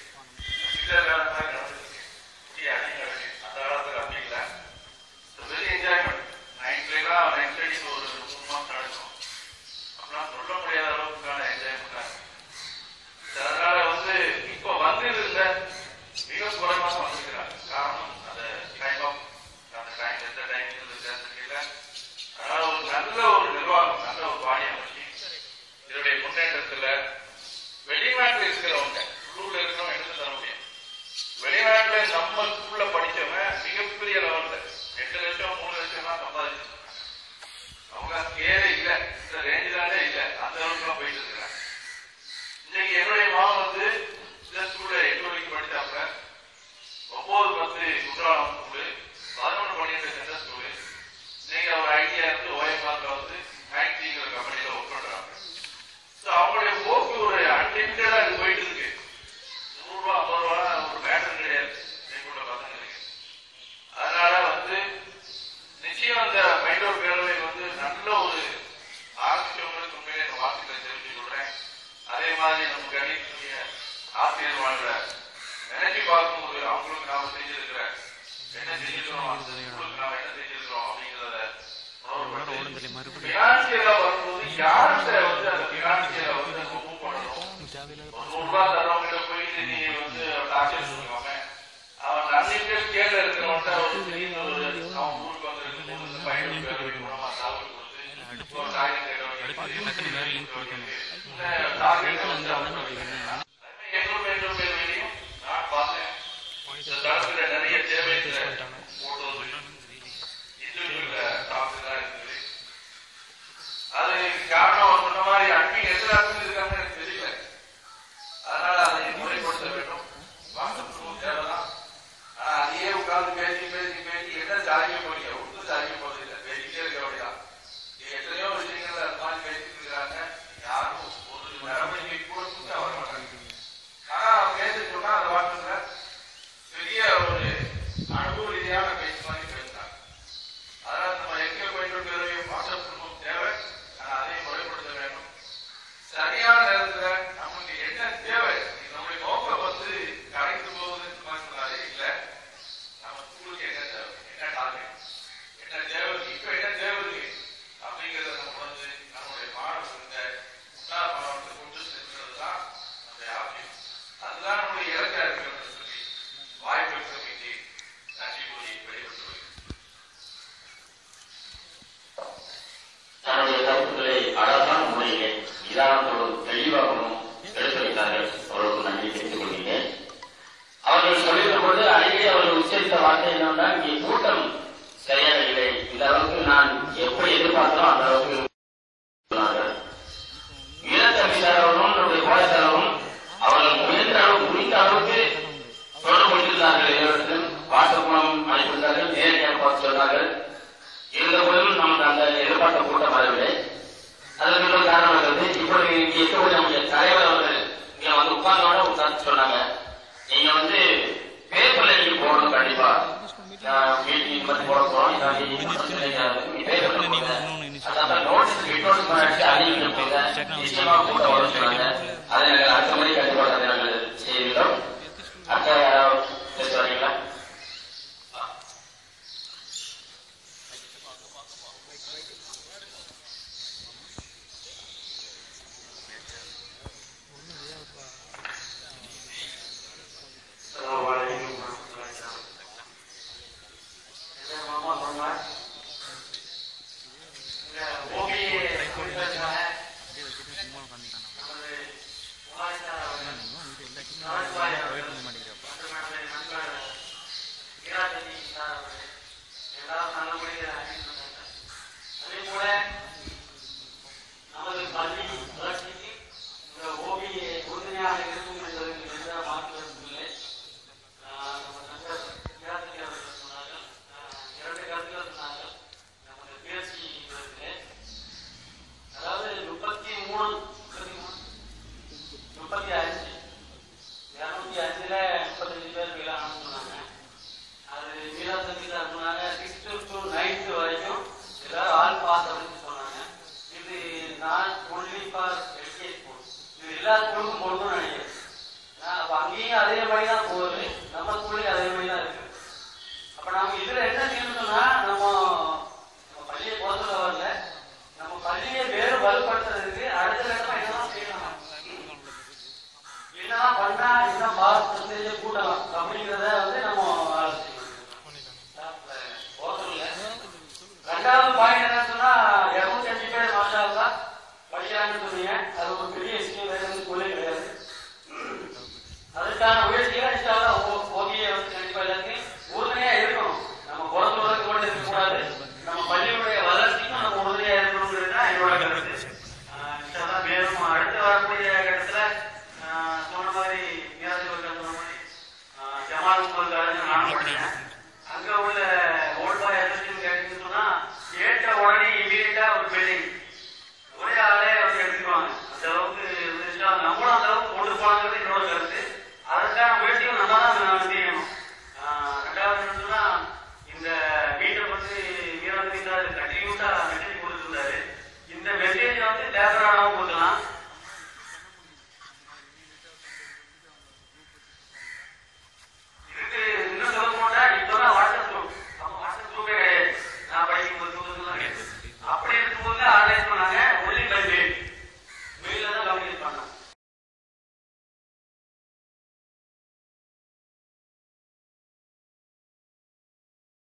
சில்லர் வேலை மாதிரி நடந்துருக்கு புதிய அடிகள் அந்த காலத்துல அப்படி இல்லை வெரி என்ஜாய்மெண்ட் நைன்த்லாம் நைன்த் ஸ்டடிஸ் ஒரு மூணு மாசம் நடக்கும் அப்படிலாம் சொல்ல முடியாத அளவுக்கான என்ஜாய்மெண்ட் தான் அதனால வந்து இப்போ வந்தது இல்ல மிக குறைவாக வந்திருக்கிறாங்க காரணம் அந்த டைம் ஆஃப் அந்த டைம் எந்த டைம் தெரியல அதனால ஒரு நல்ல ஒரு நிர்வாகம் நல்ல ஒரு பாடி அமைச்சு இதனுடைய முன்னேற்றத்துல வெளிநாட்டுல இருக்கிறவங்க உள்ளூர்ல இருக்கிறவங்க எடுத்து தர முடியும் வெளிநாட்டுல நம்ம ஸ்கூல்ல படிச்சவன் மிகப்பெரிய லெவல்ல ரெண்டு லட்சம் மூணு லட்சம் தான் சம்பாதிச்சிருக்காங்க அவங்க கேரே இல்ல இந்த ரேஞ்சிலானே இல்ல அந்த அளவுக்கு போயிட்டு இருக்கிறாங்க இன்னைக்கு என்னுடைய மகன் வந்து இந்த ஸ்கூல்ல எட்டு வரைக்கும் படிச்சாங்க ஒன்பது பத்து குற்றாலம் ஸ்கூலு பதினொன்று பன்னிரெண்டு சென்டர் ஸ்கூலு இன்னைக்கு அவர் ஐடியா இருந்து ஓஎம்ஆர்ல வந்து மேக்ஸிங்கிற கம்பெனில ஒர்க் பண்றாங்க ஸோ அவங்களுடைய போக்கு ஒரு அன்லிமிட்டடா இது போயிட்டு இருக்கு நூறு ரூபா ஐம்பது ரூபா ஒரு மேட்டர் கிடையாது எங்களுடைய பசங்களுக்கு அதனால வந்து நிச்சயம் அந்த மைண்டோர் பேரவை வந்து நல்ல ஒரு ஆரம்பிச்சவங்களுக்கு உண்மையிலே இந்த வாழ்த்துக்களை தெரிவித்துக் கொள்றேன் அதே மாதிரி நம்ம கணிக்கூடிய ஆசிரியர் வாழ்ற நினைச்சு பார்க்கும்போது அவங்களுக்கு நாம செஞ்சிருக்கிற என்ன செஞ்சிருக்கிறோம் அந்த ஸ்கூலுக்கு நாம என்ன செஞ்சிருக்கிறோம் அப்படிங்கிறத உணர்வுபடுத்தி பினான்சியலா வரும்போது யார்கிட்ட வந்து அந்த பினான்சியலை வந்து நம்ம மூவ் பண்ணணும் ஒரு நூறு ரூபாய் தர்றவங்கிட்ட போயிட்டு நீ வந்து டாக்டர் சொல்லுவாங்க அவன் அன்லிமிட்டட் கேள்வி இருக்கிறவன்ட்ட ஒரு திடீர்னு ஒரு அவன் ஊருக்கு வந்து ரெண்டு மூணு பையன் பேர் வைக்கணுமா சாப்பிட்டு கொடுத்து ஒரு டாக்டர் கேட்கறவங்க டார்கெட் வந்து அவங்க எங்களுடைய எங்களுடைய வேலையும் நான் பார்த்தேன் இந்த தளத்துல நிறைய தேவைகளை போட்டு வந்து இண்டிவிஜுவல் டாக்டர் தான் இருக்குது அது காரணம் சொன்ன மாதிரி அன்பி எந்த அன்பு இருக்காங்கன்னு எனக்கு தெரியல அதனால அதை முறைப்படுத்த வேண்டும் வாசல் தேவைதான் ஆனா அதையே உட்கார்ந்து பேசி பேசி பேசி என்ன சாதிக்க போறீங்க ஒன்றும் சாதிக்க போறது இல்லை பேசிட்டே இருக்க அப்படிதான் இது எத்தனையோ விஷயங்கள் அது மாதிரி பேசிட்டு இருக்கிறாங்க யாரும் ஒரு நடவடிக்கை கூட புதுசா வர மாட்டாங்க ஆனா அவங்க பேச சொன்னா அந்த வார்த்தை பெரிய ஒரு அனுபவ ரீதியான பேச்சு மாதிரி பேசுறாங்க அதனால நம்ம எங்கே போயிட்டு மாற்றப்படணும் தேவை ஆனா அதையும் முறைப்படுத்த வேண்டும் சரியான நேரத்துல நமக்கு என்ன தேவை நம்முடைய நோக்கம் வந்து கடைக்கு போவதுன்னு சொன்னாலே இல்ல நம்ம ஸ்கூலுக்கு என்ன தேவை என்ன டார்கெட் என்ன தேவை இப்ப என்ன தேவை இருக்கு அப்படிங்கறத நம்ம வந்து நம்முடைய மாணவர்கிட்ட முன்னாள் மாணவர்கிட்ட கொண்டு செல்வது தான் நம்முடைய ஆசையம் அதுதான் நம்முடைய இலக்கா இருக்கிறது சொல்லி வாய்ப்பு கமிட்டி நன்றி கூறி வெளியிட்டு என்னன்னா இங்கே கூட்டம் சரியாக இல்லை இந்த அளவுக்கு நான் எப்படி எதிர்பார்த்தனோ அந்த அளவுக்கு சொன்னார்கள். ஈழத்தம்பி சார் அவர்களும் நம்முடைய கோலத்தரவும் அவர்கள் முயன்ற அளவு முடிந்த அளவுக்கு தொடர்பு கொண்டிருந்தார்கள் இருவரிடத்திலும் வாசகுணம் அனுப்பியிருந்தார்கள் நேரடியாக பார்த்து சொன்னார்கள் இருந்த போதிலும் நமக்கு அந்த எதிர்பார்த்த கூட்டம் வரவில்லை அதற்கு இன்னொரு காரணம் இருக்கிறது இப்பொழுது இங்கே இருக்கக்கூடிய நம்முடைய தலைவர் அவர்கள் இங்க வந்து உட்கார்ந்தோட உட்கார்ந்து சொன்னாங்க நீங்க வந்து பேப்பர்ல நீங்க போடணும் கண்டிப்பா மீட்டிங் மாதிரி போட போறோம் இதான் நீ பேப்பர்ல போடுங்க. அதான் நோட்டீஸ் விட்டோன்னு முன்னாடி அறிவிக்க போங்க நிச்சயமா கூட்டம் வரும் சொன்னாங்க அதை நாங்கள் அடுத்த முறை கண்டிப்பாக அதை நாங்கள் செய்கிறோம் அடுத்த யாராவது பேச வரீங்களா நமது பள்ளி வளர்ச்சிக்கு இந்த ஓபி உறுதுணையாக இருக்கும் என்பதற்கு எந்த மாற்று கருத்துமில்லை ஆஹ் நம்ம நண்பர் விராசினி அவர்கள் சொன்னார்கள் ஆஹ் இரண்டு கருத்துக்கள் சொன்னார்கள் நமது பேசி இவர்களே அதாவது முப்பத்தி மூணு முப்பத்தி மூணு முப்பத்தி அஞ்சு இருநூத்தி அஞ்சுல முப்பத்தஞ்சு பேர் மீளான்னு சொன்னாங்க அது மீளா சங்கீதா சொன்னாங்க சிக்ஸ்த் டு நைன்த் வரைக்கும் எல்லாரும் ஆல் பாஸ் அப்படின்னு சொன்னாங்க இது நான் ஒன்லி ஃபார் எல்கே ஸ்கூல் இது எல்லா ஸ்கூலுக்கும் போகணும்னு நினைக்கிறேன் நான் அப்ப அங்கேயும் அதே மாதிரி தான் போகுது நம்ம ஸ்கூல்லையும் அதே மாதிரி தான் இருக்கு அப்ப நாம இதுல என்ன செய்யணும்னா நம்ம நம்ம பள்ளியை போறதுல வரல நம்ம பள்ளியை வேறு வலுப்படுத்துறதுக்கு அடுத்த கட்டமா என்னதான் செய்யணும் என்னதான் பண்ணா என்ன மார்க் பர்சன்டேஜ் கூட்டலாம் அப்படிங்கிறத வந்து நம்ம ஆலோசிக்கணும் போறதில்ல. ரெண்டாவது பாயிண்ட் என்ன சொன்னா இருநூத்தி அஞ்சு பேர் மாஷால்லா படிக்கிறாங்கன்னு சொன்னீங்க அது ஒரு பெரிய விஷயம் வேற எதுவும் ஸ்கூலே கிடையாது அதற்கான முயற்சிகளை இன்ஷால்லா